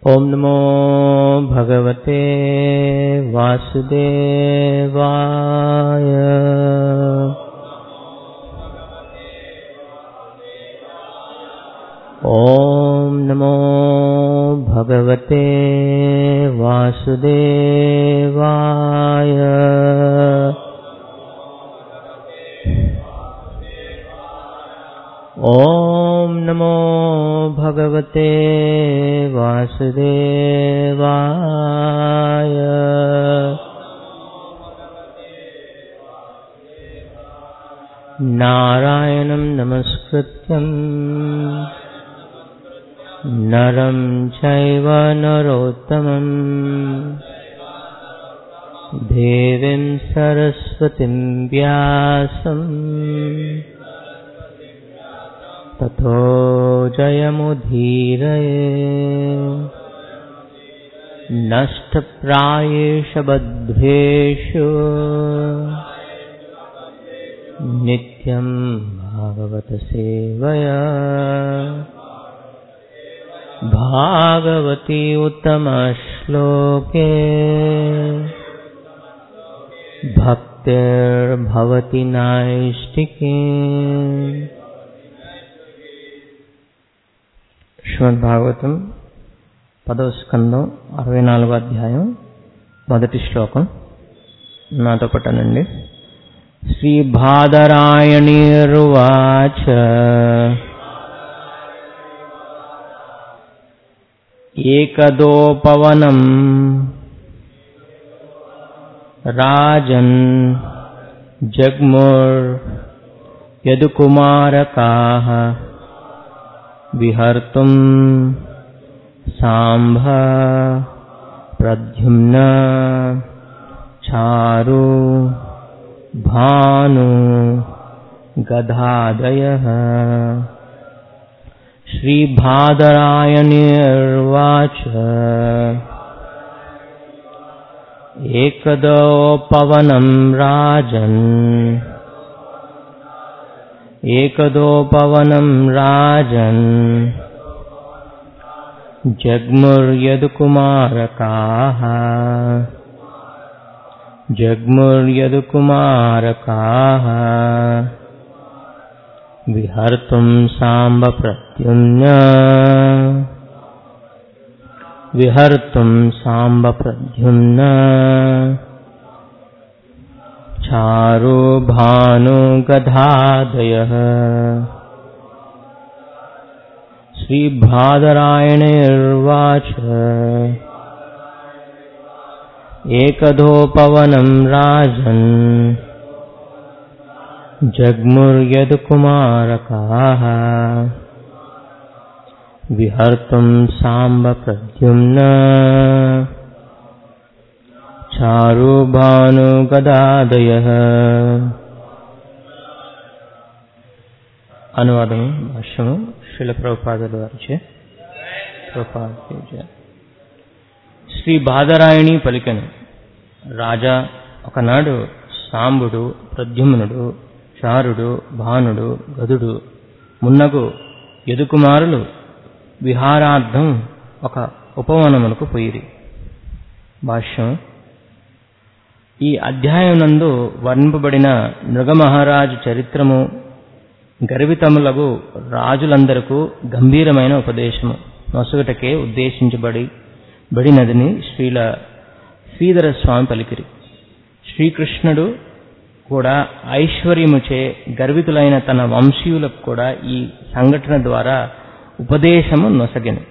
ॐ नमो भगवते वासुदेवाय ॐ नमो भगवते वासुदेवाय ॐ नमो भगवते वासुदेवाय नारायणं नमस्कृत्यम् नरं चैव नरोत्तमम् देवीं सरस्वतीं व्यासम् ततो जयमुदीरये नष्टप्रायेष बद्धेषु नित्यं भागवतसेवया भागवती उत्तमश्लोके भक्तिर्भवति नैष्टिके శ్రీమద్ భాగవతం పదవ స్కందం అరవై నాలుగో అధ్యాయం మొదటి శ్లోకం నాతో పట్టానండి శ్రీ భాదరాయణీర్వాచ ఏకదోపవనం రాజన్ జగ్ముర్ యదుకుమారకాः विहर्तुम् साम्भ प्रद्युम्न चारु भानु गधादयः श्रीभादरायणीर्वाच एकदोपवनं राजन् एकदोपवनं राजन् जग्मुर्यदुकुमारकाः जग्मुर्यदुकुमारकाः विहर्तुं साम्बप्रद्युम्न विहर्तुं साम्बप्रद्युम्न चारु भानुगधादयः श्रीभादरायणेर्वाच एकदोपवनं राजन् जग्मुर्यदुकुमारकाः विहर्तुं साम्बप्रद्युम्न చారుభానుగదాదయ అనువాదము భాష్యము శిల ప్రభుపాదుల వారిచే ప్రభుపాద శ్రీ బాదరాయణి పలికెను రాజా ఒకనాడు సాంబుడు ప్రద్యుమ్నుడు చారుడు భానుడు గదుడు మున్నగు యదుకుమారులు విహారార్థం ఒక ఉపవనమునకు పోయిరి భాష్యం ఈ అధ్యాయం నందు వర్ణింపబడిన నృగమహారాజు చరిత్రము గర్వితములగు రాజులందరకు గంభీరమైన ఉపదేశము నొసగటకే ఉద్దేశించబడి బడినదని శ్రీల శ్రీధర స్వామి పలికిరి శ్రీకృష్ణుడు కూడా ఐశ్వర్యముచే గర్వితులైన తన వంశీయులకు కూడా ఈ సంఘటన ద్వారా ఉపదేశము నొసగెను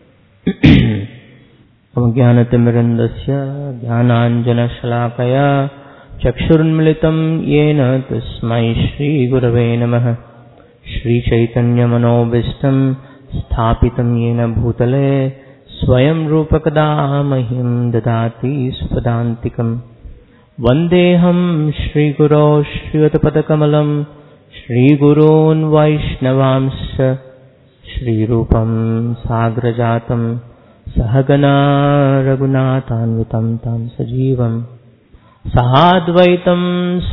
ज्ञानतिमिरन्दस्य ज्ञानाञ्जनशलाकया चक्षुर्मिलितं येन तस्मै श्रीगुरवे नमः श्रीचैतन्यमनोभीष्टं स्थापितं येन भूतले स्वयं रूपकदा मह्यं ददाति सुपदान्तिकम् वन्देऽहं श्रीगुरो श्रीयुतपदकमलं श्रीगुरून् वैष्णवांश्च श्रीरूपं साग्रजातम् सहगना रघुनाथान्वितं तं सजीवम् सहाद्वैतं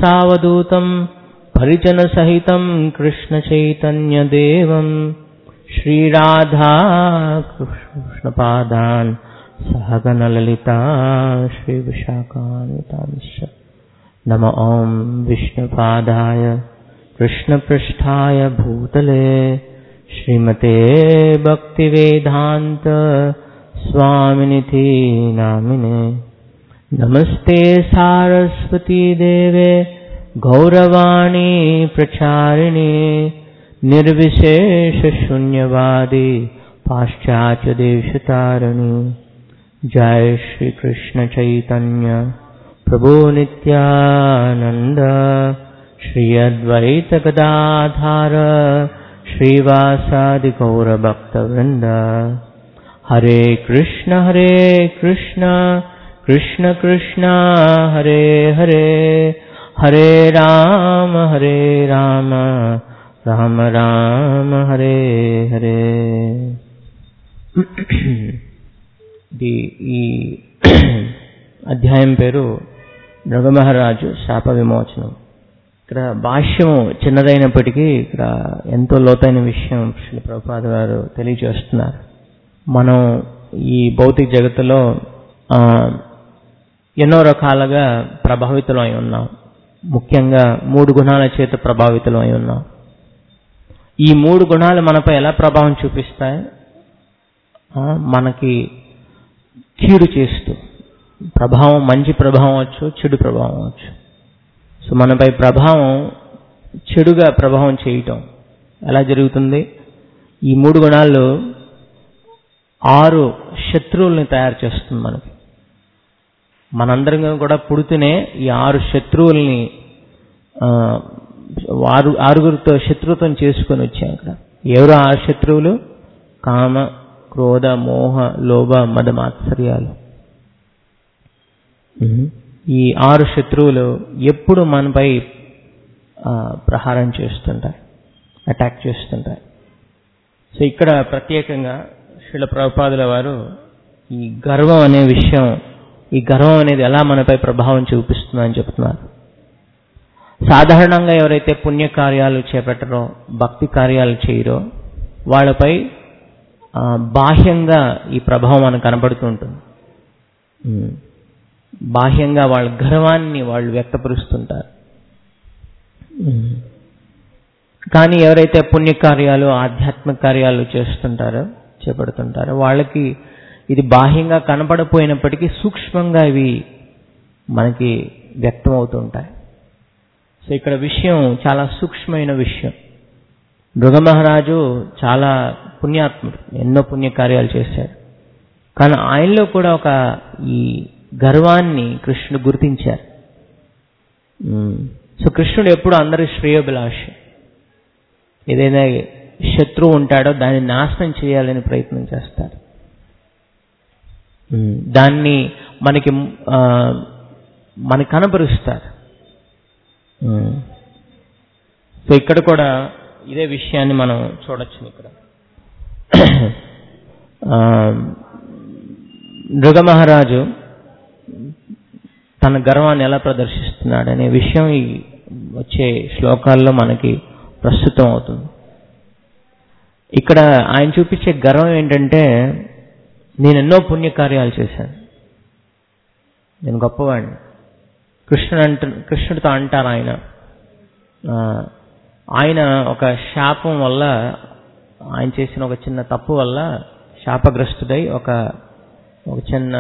सावधूतं परिजनसहितं कृष्णचैतन्यदेवं श्रीराधा कृष्णपादान् सहगनललिता श्रीविशाखान्वितांश्च नम ॐ विष्णुपादाय कृष्णपृष्ठाय भूतले श्रीमते भक्तिवेदान्त स्वामिनिधि नामिने नमस्ते सारस्वती देवे गौरवाणी प्रचारिणे निर्विशेषशून्यवादी पाश्चात्यदेशतारिणी जय श्रीकृष्ण चैतन्य प्रभो नित्यानन्द श्री अद्वैत गदाधार श्रीवासादिगौरभक्तवृन्द हरे कृष्ण हरे कृष्ण कृष्ण कृष्ण हरे हरे हरे राम हरे राम రామ రామ హరే హరే ఇది ఈ అధ్యాయం పేరు నృగమహారాజు శాప విమోచనం ఇక్కడ భాష్యము చిన్నదైనప్పటికీ ఇక్కడ ఎంతో లోతైన విషయం శ్రీ ప్రభుపాద గారు తెలియజేస్తున్నారు మనం ఈ భౌతిక జగత్తులో ఎన్నో రకాలుగా ప్రభావితులమై ఉన్నాం ముఖ్యంగా మూడు గుణాల చేత ప్రభావితులమై ఉన్నాం ఈ మూడు గుణాలు మనపై ఎలా ప్రభావం చూపిస్తాయి మనకి కీడు చేస్తూ ప్రభావం మంచి ప్రభావం వచ్చు చెడు ప్రభావం వచ్చు సో మనపై ప్రభావం చెడుగా ప్రభావం చేయటం ఎలా జరుగుతుంది ఈ మూడు గుణాలు ఆరు శత్రువుల్ని తయారు చేస్తుంది మనకి మనందరం కూడా పుడుతూనే ఈ ఆరు శత్రువుల్ని ఆరు ఆరుగురితో శత్రుత్వం చేసుకొని వచ్చాం ఇక్కడ ఎవరు ఆరు శత్రువులు కామ క్రోధ మోహ లోభ మద మాత్సర్యాలు ఈ ఆరు శత్రువులు ఎప్పుడు మనపై ప్రహారం చేస్తుంటారు అటాక్ చేస్తుంటారు సో ఇక్కడ ప్రత్యేకంగా శిల ప్రభుపాదుల వారు ఈ గర్వం అనే విషయం ఈ గర్వం అనేది ఎలా మనపై ప్రభావం చూపిస్తుందని చెప్తున్నారు సాధారణంగా ఎవరైతే పుణ్యకార్యాలు చేపట్టరో భక్తి కార్యాలు చేయరో వాళ్ళపై బాహ్యంగా ఈ ప్రభావం మనకు కనబడుతూ ఉంటుంది బాహ్యంగా వాళ్ళ గర్వాన్ని వాళ్ళు వ్యక్తపరుస్తుంటారు కానీ ఎవరైతే పుణ్యకార్యాలు ఆధ్యాత్మిక కార్యాలు చేస్తుంటారో చేపడుతుంటారో వాళ్ళకి ఇది బాహ్యంగా కనపడపోయినప్పటికీ సూక్ష్మంగా ఇవి మనకి వ్యక్తం అవుతుంటాయి సో ఇక్కడ విషయం చాలా సూక్ష్మమైన విషయం మృగమహారాజు చాలా పుణ్యాత్ముడు ఎన్నో పుణ్యకార్యాలు చేశాడు కానీ ఆయనలో కూడా ఒక ఈ గర్వాన్ని కృష్ణుడు గుర్తించారు సో కృష్ణుడు ఎప్పుడు అందరి శ్రేయోభిలాష ఏదైనా శత్రువు ఉంటాడో దాన్ని నాశనం చేయాలని ప్రయత్నం చేస్తారు దాన్ని మనకి మనకి కనపరుస్తారు సో ఇక్కడ కూడా ఇదే విషయాన్ని మనం చూడొచ్చు ఇక్కడ మృగమహారాజు తన గర్వాన్ని ఎలా ప్రదర్శిస్తున్నాడు అనే విషయం ఈ వచ్చే శ్లోకాల్లో మనకి ప్రస్తుతం అవుతుంది ఇక్కడ ఆయన చూపించే గర్వం ఏంటంటే నేను ఎన్నో పుణ్యకార్యాలు చేశాను నేను గొప్పవాడిని కృష్ణుడు అంట కృష్ణుడితో అంటారు ఆయన ఆయన ఒక శాపం వల్ల ఆయన చేసిన ఒక చిన్న తప్పు వల్ల శాపగ్రస్తుడై ఒక ఒక చిన్న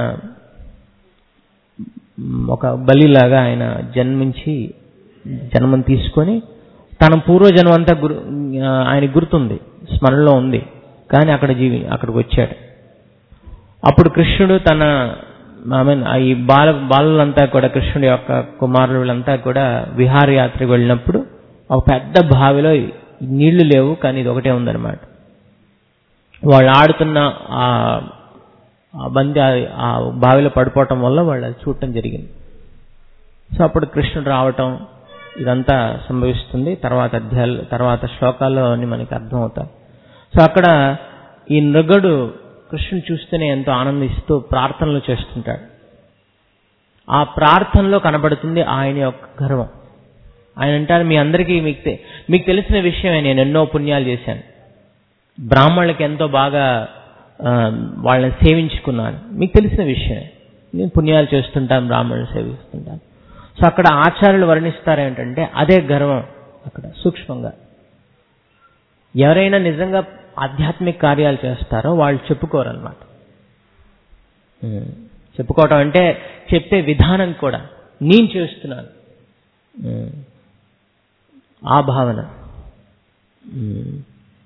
ఒక బలిలాగా ఆయన జన్మించి జన్మం తీసుకొని తన పూర్వజన్మ అంతా గురు ఆయన గుర్తుంది స్మరణలో ఉంది కానీ అక్కడ జీవి అక్కడికి వచ్చాడు అప్పుడు కృష్ణుడు తన ఐ మీన్ ఈ బాల బాలులంతా కూడా కృష్ణుడి యొక్క కుమారులు వీళ్ళంతా కూడా విహారయాత్రకు వెళ్ళినప్పుడు ఒక పెద్ద బావిలో నీళ్లు లేవు కానీ ఇది ఒకటే ఉందన్నమాట వాళ్ళు ఆడుతున్న ఆ బంది ఆ బావిలో పడిపోవటం వల్ల వాళ్ళు అది చూడటం జరిగింది సో అప్పుడు కృష్ణుడు రావటం ఇదంతా సంభవిస్తుంది తర్వాత అధ్యాయాలు తర్వాత శ్లోకాల్లో మనకి అర్థమవుతాయి సో అక్కడ ఈ నృగడు కృష్ణుని చూస్తేనే ఎంతో ఆనందిస్తూ ప్రార్థనలు చేస్తుంటాడు ఆ ప్రార్థనలో కనబడుతుంది ఆయన యొక్క గర్వం ఆయన అంటారు మీ అందరికీ మీకు తె- మీకు తెలిసిన విషయమే నేను ఎన్నో పుణ్యాలు చేశాను బ్రాహ్మణులకి ఎంతో బాగా ఆ, వాళ్ళని సేవించుకున్నాను మీకు తెలిసిన విషయమే నేను పుణ్యాలు చేస్తుంటాను బ్రాహ్మణులు సేవిస్తుంటాను సో అక్కడ ఆచార్యులు వర్ణిస్తారు ఏంటంటే అదే గర్వం అక్కడ సూక్ష్మంగా ఎవరైనా నిజంగా ఆధ్యాత్మిక కార్యాలు చేస్తారో వాళ్ళు చెప్పుకోరన్నమాట ఉమ్. చెప్పుకోవటం అంటే చెప్పే విధానం కూడా నేను చేస్తున్నాను ఉమ్. ఆ భావన ఉమ్.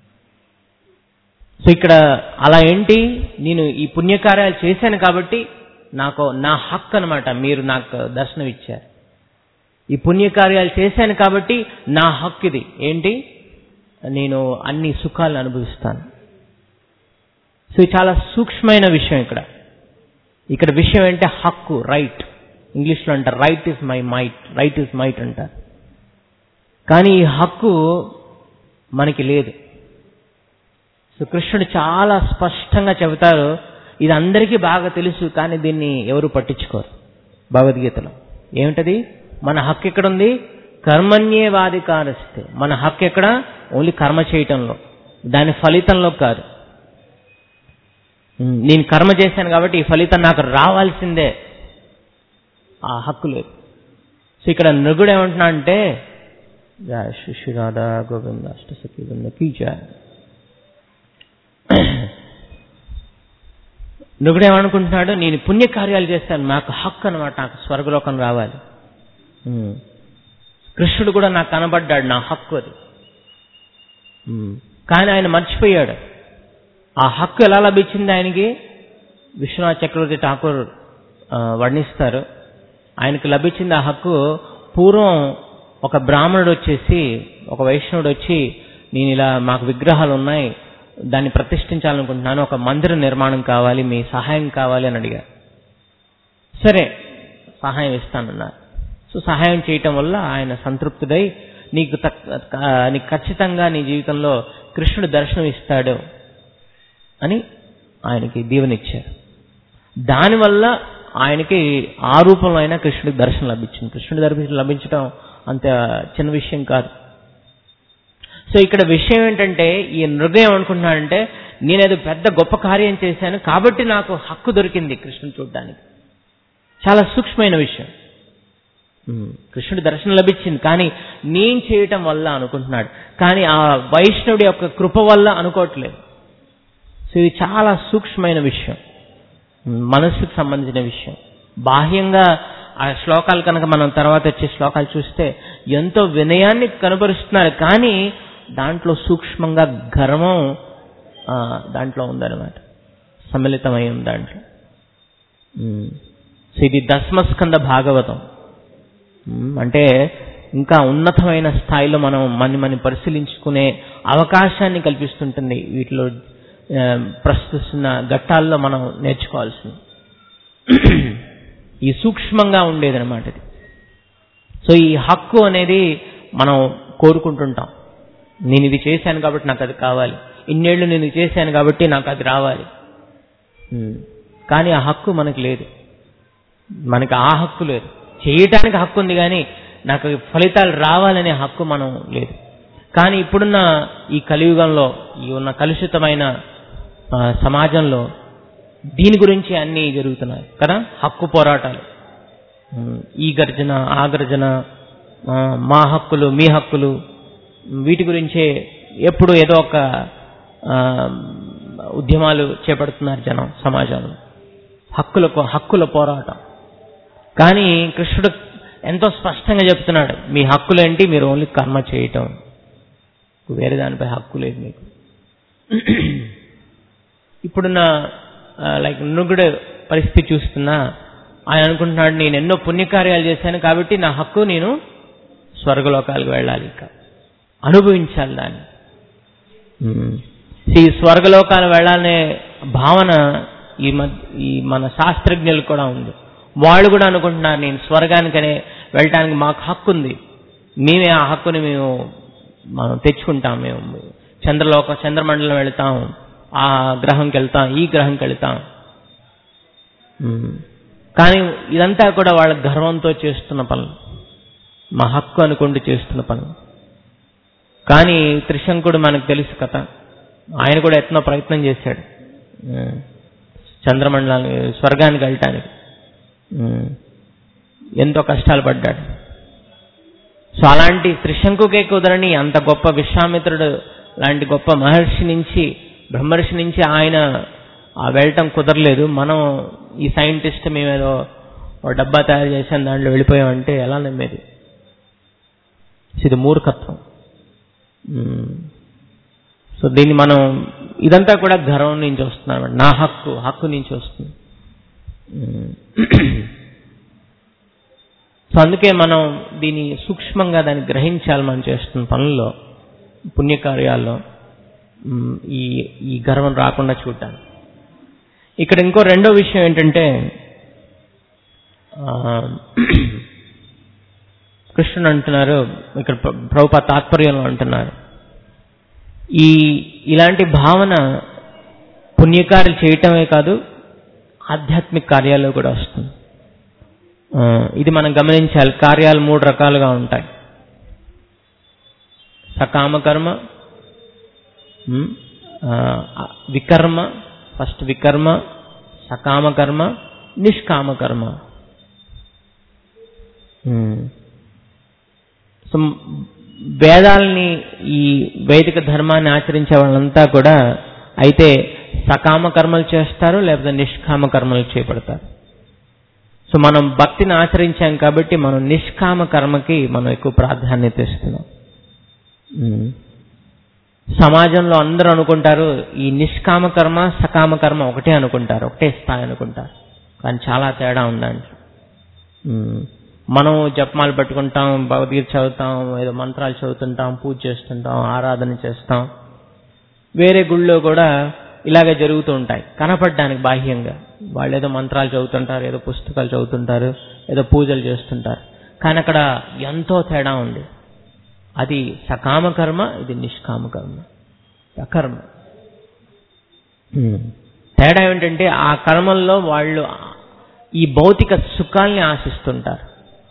సో ఇక్కడ అలా ఏంటి నేను ఈ పుణ్యకార్యాలు చేశాను కాబట్టి నాకు నా హక్కు అనమాట మీరు నాకు దర్శనం ఇచ్చారు ఈ పుణ్యకార్యాలు చేశాను కాబట్టి నా హక్కు ఇది ఏంటి నేను అన్ని సుఖాలను అనుభవిస్తాను సో ఇది చాలా సూక్ష్మమైన విషయం ఇక్కడ ఇక్కడ విషయం ఏంటంటే హక్కు రైట్ ఇంగ్లీష్లో అంటారు right is my might right is might అంటారు కానీ ఈ హక్కు మనకి లేదు సో కృష్ణుడు చాలా స్పష్టంగా చెబుతారు ఇది అందరికీ బాగా తెలుసు కానీ దీన్ని ఎవరు పట్టించుకోరు భగవద్గీతలో ఏమిటది మన హక్కు ఎక్కడుంది కర్మణ్యేవాధికారస్తే మన హక్కు ఎక్కడ ఓన్లీ కర్మ చేయటంలో దాని ఫలితంలో కాదు ఉమ్, నేను కర్మ చేశాను కాబట్టి ఈ ఫలితం నాకు రావాల్సిందే ఆ హక్కు లేదు సో ఇక్కడ నృగుడు ఏమంటున్నా అంటే జయ శ్రీ శ్రీ రాధా గోవింద అష్టసఖి కీ జయ నువ్వుడు ఏమనుకుంటున్నాడు నేను పుణ్యకార్యాలు చేస్తాను నాకు హక్కు అనమాట నాకు స్వర్గలోకం రావాలి ఉమ్. కృష్ణుడు కూడా నాకు కనబడ్డాడు నా హక్కు అది ఉమ్. కానీ ఆయన మర్చిపోయాడు ఆ హక్కు ఎలా లభించింది ఆయనకి విశ్వనాథ్ చక్రవర్తి ఠాకూర్ ఆ, వర్ణిస్తారు ఆయనకు లభించింది ఆ హక్కు పూర్వం ఒక బ్రాహ్మణుడు వచ్చేసి ఒక వైష్ణవుడు వచ్చి నేను ఇలా మాకు విగ్రహాలు ఉన్నాయి దాన్ని ప్రతిష్ఠించాలనుకుంటున్నాను ఒక మందిర నిర్మాణం కావాలి మీ సహాయం కావాలి అని అడిగారు సరే సహాయం ఇస్తానన్నారు సో సహాయం చేయటం వల్ల ఆయన సంతృప్తుడై నీకు తక్- ఆ, నీకు ఖచ్చితంగా నీ జీవితంలో కృష్ణుడు దర్శనం ఇస్తాడు అని ఆయనకి దీవెనిచ్చారు దానివల్ల ఆయనకి ఆ రూపంలో అయినా కృష్ణుడికి దర్శనం లభించింది కృష్ణుడి దర్శనం లభించడం అంత చిన్న విషయం కాదు సో ఇక్కడ విషయం ఏంటంటే ఈ నృగయం అనుకుంటున్నాడంటే నేనేదో పెద్ద గొప్ప కార్యం చేశాను కాబట్టి నాకు హక్కు దొరికింది కృష్ణుని చూడడానికి చాలా సూక్ష్మమైన విషయం ఉమ్, కృష్ణుడి దర్శనం లభించింది కానీ నేను చేయటం వల్ల అనుకుంటున్నాడు కానీ ఆ వైష్ణవుడి యొక్క కృప వల్ల అనుకోవట్లేదు సో ఇది చాలా సూక్ష్మమైన విషయం ఉమ్, మనస్సుకు సంబంధించిన విషయం బాహ్యంగా ఆ శ్లోకాలు కనుక మనం తర్వాత వచ్చే శ్లోకాలు చూస్తే ఎంతో వినయాన్ని కనబరుస్తున్నారు కానీ దాంట్లో సూక్ష్మంగా గర్వం ఆ, దాంట్లో ఉందన్నమాట సమ్మిళితమై ఉంది దాంట్లో ఉమ్. సో ఇది దశమస్కంద భాగవతం ఉమ్, అంటే ఇంకా ఉన్నతమైన స్థాయిలో మనం మన మనం పరిశీలించుకునే అవకాశాన్ని కల్పిస్తుంటుంది వీటిలో ఆ, ప్రస్తుతున్న ఘట్టాల్లో మనం నేర్చుకోవాల్సింది ఈ సూక్ష్మంగా ఉండేదన్నమాట ఇది సో ఈ హక్కు అనేది మనం కోరుకుంటుంటాం నేను ఇది చేశాను కాబట్టి నాకు అది కావాలి ఇన్నేళ్లు నేను ఇది చేశాను కాబట్టి నాకు అది రావాలి ఉమ్. కానీ ఆ హక్కు మనకు లేదు మనకి ఆ హక్కు లేదు చేయటానికి హక్కు ఉంది కానీ నాకు ఫలితాలు రావాలనే హక్కు మనం లేదు కానీ ఇప్పుడున్న ఈ కలియుగంలో ఈ ఉన్న కలుషితమైన ఆ, సమాజంలో దీని గురించి అన్నీ జరుగుతున్నాయి కదా హక్కు పోరాటాలు ఉమ్, ఈ గర్జన ఆ గర్జన ఆ, మా హక్కులు మీ హక్కులు వీటి గురించే ఎప్పుడు ఏదో ఒక ఆ, ఉద్యమాలు చేపడుతున్నారు జనం సమాజంలో హక్కుల కో- హక్కుల పోరాటం కానీ కృష్ణుడు ఎంతో స్పష్టంగా చెప్తున్నాడు మీ హక్కులేంటి మీరు ఓన్లీ కర్మ చేయటం వేరే దానిపై హక్కు లేదు మీకు ఇప్పుడున్న లైక్ నృగుడు పరిస్థితి చూస్తున్నా ఆయన అనుకుంటున్నాడు నేను ఎన్నో పుణ్యకార్యాలు చేశాను కాబట్టి నా హక్కు నేను స్వర్గలోకాలకు వెళ్ళాలి ఇక అనుభవించాలి దాన్ని ఉమ్. ఈ స్వర్గలోకాలు వెళ్ళాలనే భావన ఈ మధ్య ఈ మన శాస్త్రజ్ఞులు కూడా ఉంది వాళ్ళు కూడా అనుకుంటున్నారు నేను స్వర్గానికనే వెళ్ళటానికి మాకు హక్కు ఉంది మేమే ఆ హక్కుని మేము మనం తెచ్చుకుంటాం మేము చంద్రలోక చంద్రమండలం వెళ్తాం ఆ గ్రహంకి వెళ్తాం ఈ గ్రహంకి వెళ్తాం ఉమ్. కానీ ఇదంతా కూడా వాళ్ళ గర్వంతో చేస్తున్న పనులు మా హక్కు అనుకుంటూ చేస్తున్న పనులు కానీ త్రిశంకుడు మనకు తెలుసు కథ ఆయన కూడా ఎట్నో ప్రయత్నం చేశాడు ఉమ్. చంద్రమండలానికి స్వర్గానికి వెళ్ళటానికి ఉమ్. ఎంతో కష్టాలు పడ్డాడు సో అలాంటి త్రిశంకుకే కుదరని అంత గొప్ప విశ్వామిత్రుడు లాంటి గొప్ప మహర్షి నుంచి బ్రహ్మర్షి నుంచి ఆయన ఆ వెళ్ళటం కుదరలేదు మనం ఈ సైంటిస్ట్ మేమేదో ఓ డబ్బా తయారు చేసాం దాంట్లో వెళ్ళిపోయామంటే ఎలా నమ్మేది సో ఇది మూర్ఖత్వం మ్మ్. సో దీన్ని మనం ఇదంతా కూడా గర్వం నుంచి వస్తుంది నా హక్కు హక్కు నుంచి వస్తుంది మ్మ్. సో అందుకే మనం దీన్ని సూక్ష్మంగా దాన్ని గ్రహించాలి మనం చేస్తున్న పనుల్లో పుణ్యకార్యాల్లో మ్, ఈ ఈ గర్వం రాకుండా చూడటానికి ఇక్కడ ఇంకో రెండో విషయం ఏంటంటే ఆ, కృష్ణుడు అంటున్నారు ఇక్కడ ప్ర- ప్రభుపా తాత్పర్యంలో అంటున్నారు ఈ ఇలాంటి భావన పుణ్యకార్యాలు చేయటమే కాదు ఆధ్యాత్మిక కార్యాల్లో కూడా వస్తుంది ఆ, ఇది మనం గమనించాలి కార్యాలు మూడు రకాలుగా ఉంటాయి సకామ కర్మ ఉమ్, ఆ, వికర్మ ఫస్ట్ వికర్మ సకామ కర్మ నిష్కామ కర్మ ఉమ్. సో వేదాలని ఈ వైదిక ధర్మాన్ని ఆచరించే వాళ్ళంతా కూడా అయితే సకామ కర్మలు చేస్తారు లేకపోతే నిష్కామ కర్మలు చేపడతారు సో మనం భక్తిని ఆచరించాం కాబట్టి మనం నిష్కామ కర్మకి మనం ఎక్కువ ప్రాధాన్యత ఇస్తున్నాం ఉమ్. సమాజంలో అందరూ అనుకుంటారు ఈ నిష్కామ కర్మ సకామ కర్మ ఒకటే అనుకుంటారు ఒకటే స్థాయి అనుకుంటారు కానీ చాలా తేడా ఉందండి ఉమ్. మనం జపమాలు పట్టుకుంటాం భగవద్గీత చదువుతాం ఏదో మంత్రాలు చదువుతుంటాం పూజ చేస్తుంటాం ఆరాధన చేస్తాం వేరే గుళ్ళో కూడా ఇలాగే జరుగుతూ ఉంటాయి కనపడడానికి బాహ్యంగా వాళ్ళు ఏదో మంత్రాలు చదువుతుంటారు ఏదో పుస్తకాలు చదువుతుంటారు ఏదో పూజలు చేస్తుంటారు కానీ అక్కడ ఎంతో తేడా ఉంది అది సకామ కర్మ ఇది నిష్కామ కర్మ అకర్మ ఉమ్. తేడా ఏమిటంటే ఆ కర్మల్లో వాళ్ళు ఈ భౌతిక సుఖాల్ని ఆశిస్తుంటారు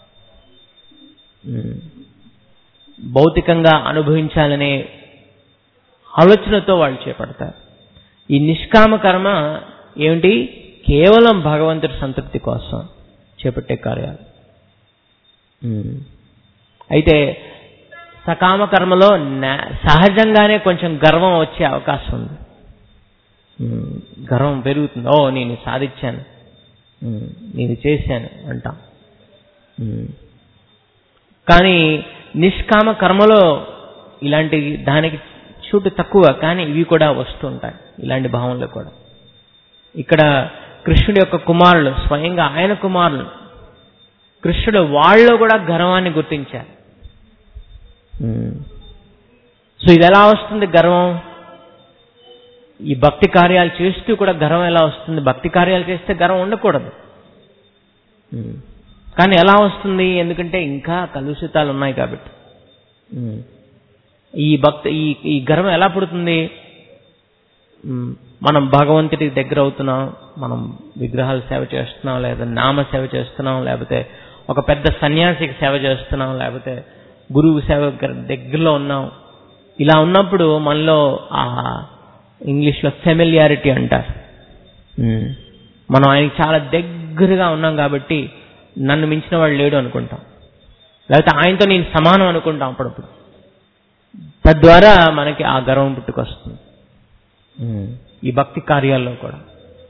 ఉమ్. భౌతికంగా అనుభవించాలనే ఆలోచనతో వాళ్ళు చేపడతారు ఈ నిష్కామ కర్మ ఏమిటి కేవలం భగవంతుడి సంతృప్తి కోసం చేపట్టే కార్యాలు ఉమ్. అయితే సకామ కర్మలో నా- సహజంగానే కొంచెం గర్వం వచ్చే అవకాశం ఉంది ఉమ్, గర్వం పెరుగుతుంది ఓ నేను సాధించాను ఉమ్, నేను చేశాను అంటాం ఉమ్. కానీ నిష్కామ కర్మలో ఇలాంటి దానికి చోటు తక్కువ కానీ ఇవి కూడా వస్తుంటాయి ఇలాంటి భావనలు కూడా ఇక్కడ కృష్ణుడి యొక్క కుమారులు స్వయంగా ఆయన కుమారులు కృష్ణుడు వాళ్ళలో కూడా గర్వాన్ని గుర్తించారు ఉమ్. సో ఇది ఎలా వస్తుంది గర్వం ఈ భక్తి కార్యాలు చేస్తూ కూడా గర్వం ఎలా వస్తుంది భక్తి కార్యాలు చేస్తే గర్వం ఉండకూడదు ఉమ్. కానీ ఎలా వస్తుంది ఎందుకంటే ఇంకా కలుషితాలు ఉన్నాయి కాబట్టి ఉమ్. ఈ భక్తి ఈ ఈ గర్వం ఎలా పుడుతుంది ఉమ్, మనం భగవంతుడికి దగ్గర అవుతున్నాం మనం విగ్రహాలు సేవ చేస్తున్నాం లేదా నామ సేవ చేస్తున్నాం లేకపోతే ఒక పెద్ద సన్యాసికి సేవ చేస్తున్నాం లేకపోతే గురువు సేవ దగ్గర- దగ్గరలో ఉన్నాం ఇలా ఉన్నప్పుడు మనలో ఆ ఇంగ్లీష్లో ఫెమిలియారిటీ అంటారు ఉమ్, మనం ఆయనకి చాలా దగ్గరగా ఉన్నాం కాబట్టి నన్ను మించిన వాడు లేడు అనుకుంటాం లేకపోతే ఆయనతో నేను సమానం అనుకుంటాం అప్పుడప్పుడు తద్వారా మనకి ఆ గర్వం పుట్టుకొస్తుంది ఉమ్, ఈ భక్తి కార్యాల్లో కూడా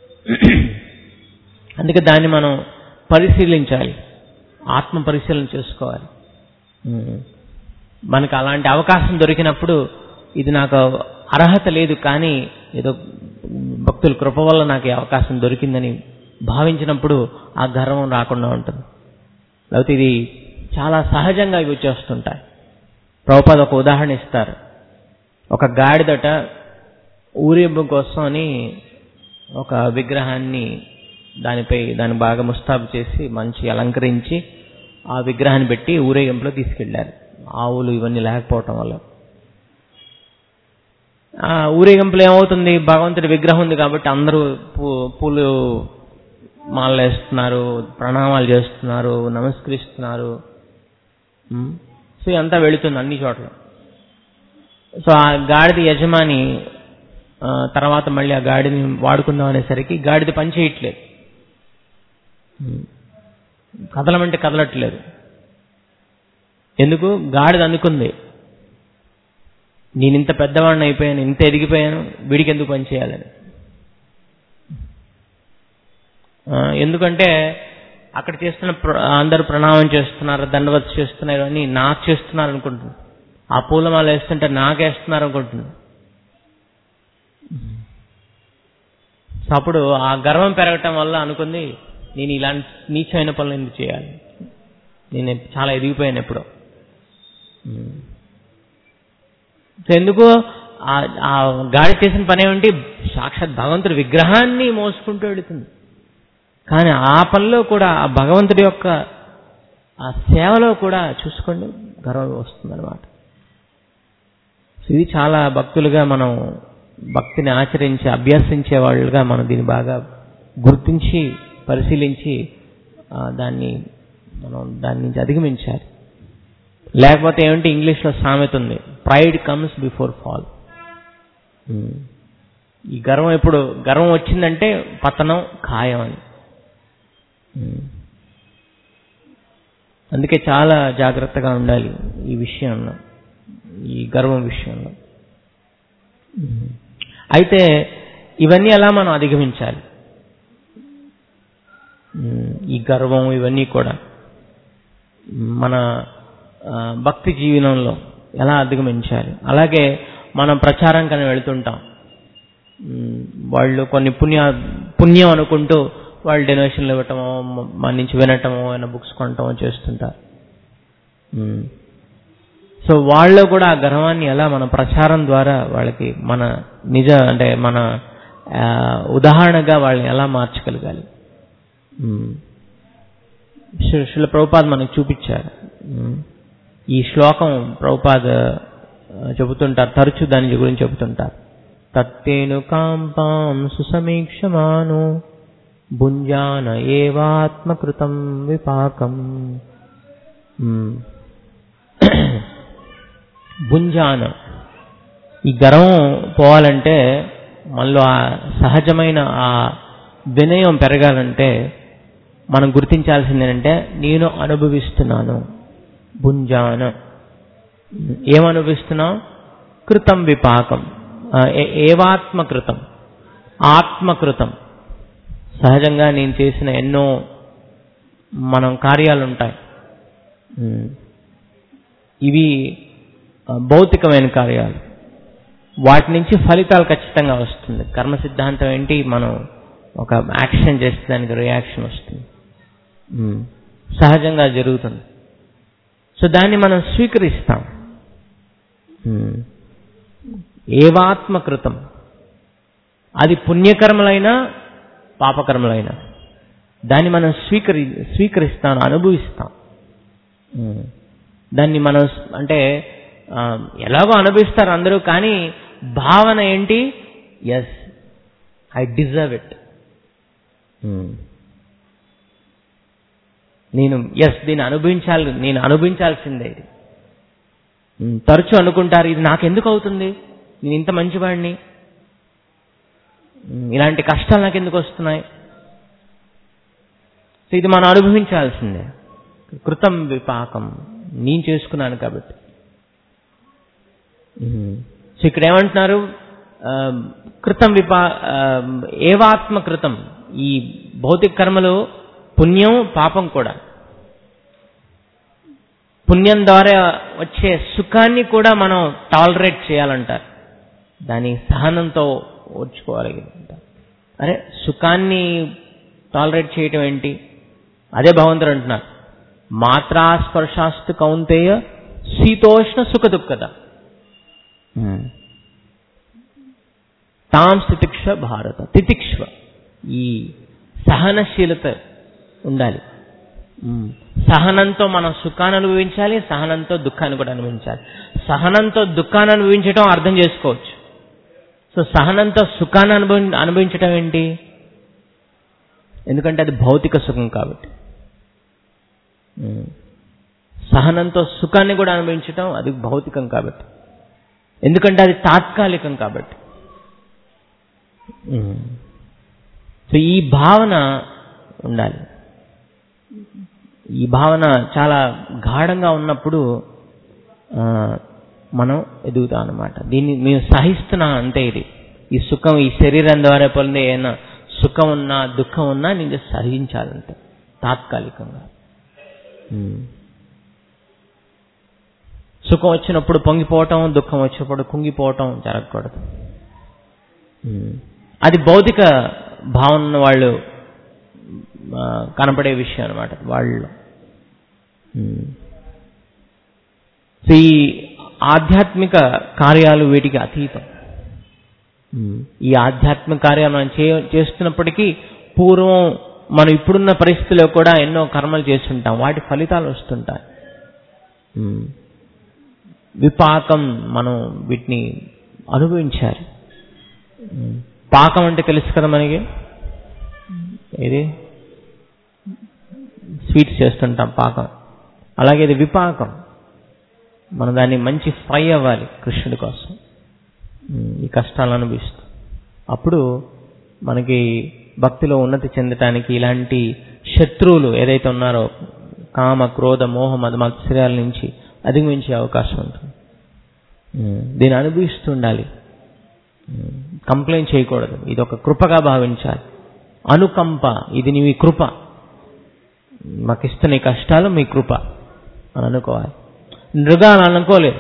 అందుకే దాన్ని మనం పరిశీలించాలి ఆత్మ పరిశీలన చేసుకోవాలి ఉమ్, మనకు అలాంటి అవకాశం దొరికినప్పుడు ఇది నాకు అర్హత లేదు కానీ ఏదో భక్తుల కృప వల్ల నాకు ఈ అవకాశం దొరికిందని భావించినప్పుడు ఆ గర్వం రాకుండా ఉంటుంది లేకపోతే ఇది చాలా సహజంగా ఇవి వచ్చేస్తుంటాయి ప్రభుపాద ఒక ఉదాహరణ ఇస్తారు ఒక గాడిదట ఊరేగింపు కోసం అని ఒక విగ్రహాన్ని దానిపై దాన్ని బాగా ముస్తాబు చేసి మంచి అలంకరించి ఆ విగ్రహాన్ని పెట్టి ఊరేగింపులో తీసుకెళ్లారు ఆవులు ఇవన్నీ లేకపోవటం వల్ల ఆ ఊరేగింపులో ఏమవుతుంది భగవంతుడి విగ్రహం ఉంది కాబట్టి అందరూ పూ- పూలు మాలలు వేస్తున్నారు ప్రణామాలు చేస్తున్నారు నమస్కరిస్తున్నారు ఉమ్. సో ఇదంతా వెళుతుంది అన్ని చోట్ల సో ఆ గాడిద యజమాని ఆ, తర్వాత మళ్ళీ ఆ గాడిని వాడుకుందాం అనేసరికి గాడిద పని చేయట్లేదు ఉమ్. కదలమంటే కదలట్లేదు ఎందుకు గాడిద అనుకుంది నేను ఇంత పెద్దవాడిని అయిపోయాను ఇంత ఎదిగిపోయాను వీడికి ఎందుకు పని చేయాలని ఆ, ఎందుకంటే అక్కడ చేస్తున్న ప్ర- అందరూ ప్రణామం చేస్తున్నారు దండవత్ చేస్తున్నారు అని నాకు చేస్తున్నారు అనుకుంటుంది ఆ పూలమాల వేస్తుంటే నాకేస్తున్నారు అనుకుంటుంది సో అప్పుడు ఆ గర్వం పెరగటం వల్ల అనుకుంది నేను ఇలాంటి నీచమైన పనులు ఎందుకు చేయాలి నేను చాలా ఎదిగిపోయాను ఎప్పుడో ఉమ్. సో ఎందుకు ఆ- ఆ గాడి చేసిన పని ఏమిటి సాక్షాత్ భగవంతుడి విగ్రహాన్ని మోసుకుంటూ వెళుతుంది కానీ ఆ పనిలో కూడా ఆ భగవంతుడి యొక్క ఆ సేవలో కూడా చూసుకోండి గర్వం వస్తుందన్నమాట సో ఇది చాలా భక్తులుగా మనం భక్తిని ఆచరించి అభ్యసించే వాళ్ళుగా మనం దీన్ని బాగా గుర్తించి పరిశీలించి ఆ, దాన్ని మనం దాని నుంచి అధిగమించాలి లేకపోతే ఏమిటి ఇంగ్లీష్లో సామెత ఉంది ప్రైడ్ కమ్స్ బిఫోర్ ఫాల్ ఈ గర్వం ఎప్పుడు గర్వం వచ్చిందంటే పతనం ఖాయం అని ఉమ్. అందుకే చాలా జాగ్రత్తగా ఉండాలి ఈ విషయంలో ఈ గర్వం విషయంలో ఉమ్. అయితే ఇవన్నీ ఎలా మనం అధిగమించాలి ఉమ్, ఈ గర్వం ఇవన్నీ కూడా మన ఆ, భక్తి జీవనంలో ఎలా అధిగమించాలి అలాగే మనం ప్రచారం కానీ వెళ్తుంటాం ఉమ్, వాళ్ళు కొన్ని పుణ్య పుణ్యం అనుకుంటూ వాళ్ళు డొనేషన్లు ఇవ్వటమో మ- మన నుంచి వినటమో ఏమైనా బుక్స్ కొనటమో చేస్తుంటారు ఉమ్. సో వాళ్ళు కూడా ఆ గర్వాన్ని ఎలా మన ప్రచారం ద్వారా వాళ్ళకి మన నిజ అంటే మన ఆ, ఉదాహరణగా వాళ్ళని ఎలా మార్చగలగాలి ఉమ్. శిల- శిల ప్రభుపాద్ మనకు చూపించారు ఉమ్. ఈ శ్లోకం ప్రభుపాద్ ఆ, చెబుతుంటారు తరచు దాని గురించి చెబుతుంటారు తత్తేను కాంపాం సుసమీక్షమాను భుంజాన ఏవాత్మకృతం విపాకం ఉమ్. భుంజాన ఈ గర్వం పోవాలంటే మనలో ఆ సహజమైన ఆ వినయం పెరగాలంటే మనం గుర్తించాల్సింది ఏంటంటే నేను అనుభవిస్తున్నాను భుంజాన ఏమనుభవిస్తున్నాం కృతం విపాకం ఆ, ఏ- ఏవాత్మకృతం ఆత్మకృతం సహజంగా నేను చేసిన ఎన్నో మనం కార్యాలు ఉంటాయి ఉమ్. ఇవి ఆ, భౌతికమైన కార్యాలు వాటి నుంచి ఫలితాలు ఖచ్చితంగా వస్తుంది కర్మ సిద్ధాంతం ఏంటి మనం ఒక యాక్షన్ చేస్తే దానికి రియాక్షన్ వస్తుంది ఉమ్. సహజంగా జరుగుతుంది సో దాన్ని మనం స్వీకరిస్తాం ఉమ్. ఏవాత్మకృతం అది పుణ్యకర్మలైనా పాపకర్మలైనా దాన్ని మనం స్వీకరి స్వీకరిస్తాం అనుభవిస్తాం ఉమ్. దాన్ని మనం స్- అంటే ఆ, ఎలాగో అనుభవిస్తారు అందరూ కానీ భావన ఏంటి ఎస్ ఐ డిజర్వ్ ఇట్ నేను ఎస్ దీన్ని అనుభవించాలి నేను అనుభవించాల్సిందే ఇది ఉమ్, తరచూ అనుకుంటారు ఇది నాకెందుకు అవుతుంది నేను ఇంత మంచివాడిని ఉమ్, ఇలాంటి కష్టాలు నాకు ఎందుకు వస్తున్నాయి సో ఇది మనం అనుభవించాల్సిందే కృతం విపాకం నేను చేసుకున్నాను కాబట్టి ఉమ్. సో ఇక్కడ ఏమంటున్నారు ఆ, కృతం విపా ఆ, ఏవాత్మ కృతం ఈ భౌతిక కర్మలు పుణ్యం పాపం కూడా పుణ్యం ద్వారా వచ్చే సుఖాన్ని కూడా మనం టాలరేట్ చేయాలంటారు దాని సహనంతో ఓర్చుకోవాలి అంటారు అరే సుఖాన్ని టాలరేట్ చేయటం ఏంటి అదే భగవంతుడు అంటున్నారు మాత్రా స్పర్శాస్తు కౌంతేయ శీతోష్ణ సుఖ దుఃఖత తాం స్థితిక్ష భారత తితిక్ష్వ ఈ సహనశీలత ఉండాలి ఉమ్. సహనంతో మనం సుఖాన్ని అనుభవించాలి సహనంతో దుఃఖాన్ని కూడా అనుభవించాలి సహనంతో దుఃఖాన్ని అనుభవించడం అర్థం చేసుకోవచ్చు సో సహనంతో సుఖాన్ని అనుభవి అనుభవించడం ఏంటి ఎందుకంటే అది భౌతిక సుఖం కాబట్టి ఉమ్. సహనంతో సుఖాన్ని కూడా అనుభవించడం అది భౌతికం కాబట్టి ఎందుకంటే అది తాత్కాలికం కాబట్టి ఉమ్. సో ఈ భావన ఉండాలి ఈ భావన చాలా గాఢంగా ఉన్నప్పుడు ఆ, మనం ఎదుగుతాం అనమాట దీన్ని మేము సహిస్తున్నాం అంతే ఇది ఈ సుఖం ఈ శరీరం ద్వారా పొందే ఏమైనా సుఖం ఉన్నా దుఃఖం ఉన్నా నేను సహించాలంటే తాత్కాలికంగా ఉమ్. సుఖం వచ్చినప్పుడు పొంగిపోవటం దుఃఖం వచ్చినప్పుడు కుంగిపోవటం జరగకూడదు ఉమ్. అది భౌతిక భావన ఉన్న వాళ్ళు ఆ, కనపడే విషయం అనమాట వాళ్ళు ఉమ్. సో ఈ ఆధ్యాత్మిక కార్యాలు వీటికి అతీతం ఉమ్. ఈ ఆధ్యాత్మిక కార్యాలు మనం చే చేస్తున్నప్పటికీ పూర్వం మనం ఇప్పుడున్న పరిస్థితిలో కూడా ఎన్నో కర్మలు చేస్తుంటాం వాటి ఫలితాలు వస్తుంటాయి ఉమ్. విపాకం మనం వీటిని అనుభవించాలి ఉమ్. పాకం అంటే తెలుసు కదా మనకి ఇది స్వీట్స్ చేస్తుంటాం పాకం అలాగే ఇది విపాకం మనం దాన్ని మంచి ఫ్రై అవ్వాలి కృష్ణుడి కోసం ఉమ్, ఈ కష్టాలను అనుభవిస్తూ అప్పుడు మనకి భక్తిలో ఉన్నతి చెందటానికి ఇలాంటి శత్రువులు ఏదైతే ఉన్నారో కామ క్రోధ మోహ మద మత్సర్యాల నుంచి అధిగమించే అవకాశం ఉంటుంది ఉమ్, దీన్ని అనుభవిస్తూ ఉండాలి కంప్లైంట్ చేయకూడదు ఇది ఒక కృపగా భావించాలి అనుకంప ఇది నీ కృప మాకు ఇస్తున్న ఈ కష్టాలు మీ కృప అని అనుకోవాలి నృగాలు అనుకోలేదు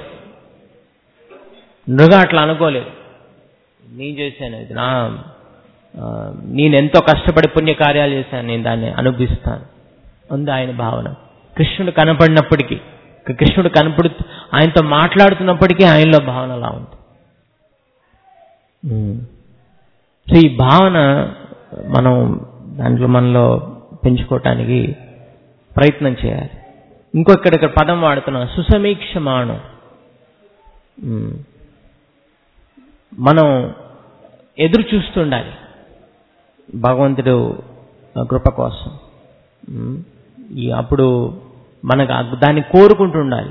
నృగ అట్లా అనుకోలేదు నేను చేశాను ఇది నా ఆ, నేను ఎంతో కష్టపడి పుణ్యకార్యాలు చేశాను నేను దాన్ని అనుభవిస్తాను ఉంది ఆయన భావన కృష్ణుడు కనపడినప్పటికీ కృష్ణుడు కనపడు ఆయనతో మాట్లాడుతున్నప్పటికీ ఆయనలో భావన అలా ఉంది ఉమ్. సో ఈ భావన మనం దాంట్లో మనలో పెంచుకోవటానికి ప్రయత్నం చేయాలి ఇంకో ఇక్కడ ఇక్కడ పదం వాడుతున్నాం సుసమీక్షమాణం ఉమ్. మనం ఎదురు చూస్తుండాలి భగవంతుడు కృప కోసం ఉమ్. ఈ అప్పుడు మనకు ఆ- దాన్ని కోరుకుంటూ ఉండాలి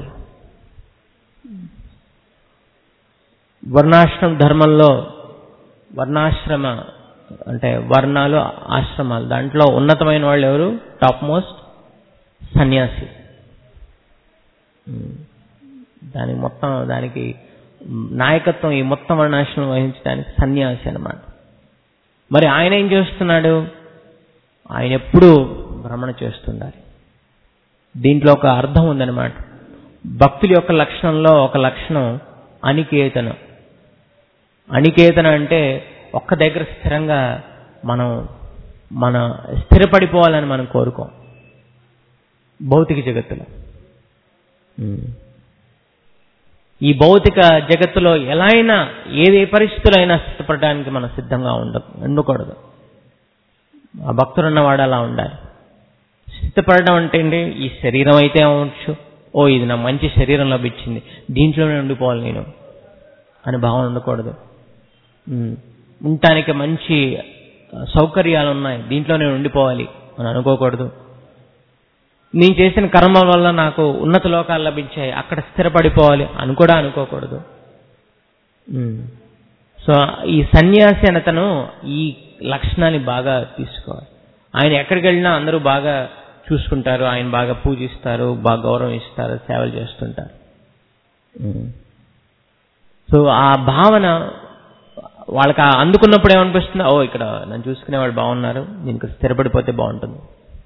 వర్ణాశ్రమ ధర్మంలో వర్ణాశ్రమ అంటే వర్ణాలు ఆశ్రమాలు దాంట్లో ఉన్నతమైన వాళ్ళు ఎవరు టాప్ మోస్ట్ సన్యాసి ఉమ్. దానికి మొత్తం దానికి నాయకత్వం ఈ మొత్తం వర్ణాశ్రమం వహించడానికి సన్యాసి అన్నమాట మరి ఆయన ఏం చేస్తున్నాడు ఆయన ఎప్పుడూ భ్రమణ చేస్తుండాలి దీంట్లో ఒక అర్థం ఉందన్నమాట భక్తుల యొక్క లక్షణంలో ఒక లక్షణం అనికేతన అనికేతన అంటే ఒక్క దగ్గర స్థిరంగా మనం మన స్థిరపడిపోవాలని మనం కోరుకోం భౌతిక జగత్తులో ఉమ్. ఈ భౌతిక జగత్తులో ఎలా అయినా ఏది ఏ పరిస్థితుల్లో అయినా స్థిరపడడానికి మనం సిద్ధంగా ఉండ ఉండకూడదు ఆ భక్తుడు ఉన్నవాడు అలా ఉండాలి స్థిరపడడం అంటే ఏంటి ఈ శరీరం అయితే అవ్వచ్చు ఓ ఇది నా మంచి శరీరం లభించింది దీంట్లోనే ఉండిపోవాలి నేను అని భావన ఉండకూడదు ఉమ్. ఉండటానికి మంచి ఆ, సౌకర్యాలు ఉన్నాయి దీంట్లోనే ఉండిపోవాలి అని అనుకోకూడదు నేను చేసిన కర్మల వల్ల నాకు ఉన్నత లోకాలు లభించాయి అక్కడ స్థిరపడిపోవాలి అని కూడా అనుకోకూడదు ఉమ్. సో ఈ సన్యాసి అనతను ఈ లక్షణాన్ని బాగా తీసుకోవాలి ఆయన ఎక్కడికి వెళ్ళినా అందరూ బాగా చూసుకుంటారు ఆయన బాగా పూజిస్తారు బాగా గౌరవం ఇస్తారు సేవలు చేస్తుంటారు ఉమ్. సో ఆ భావన వాళ్ళకి ఆ అందుకున్నప్పుడు ఏమనిపిస్తుంది ఓ ఇక్కడ నన్ను చూసుకునేవాడు బాగున్నారు నేను ఇక్కడ స్థిరపడిపోతే బాగుంటుంది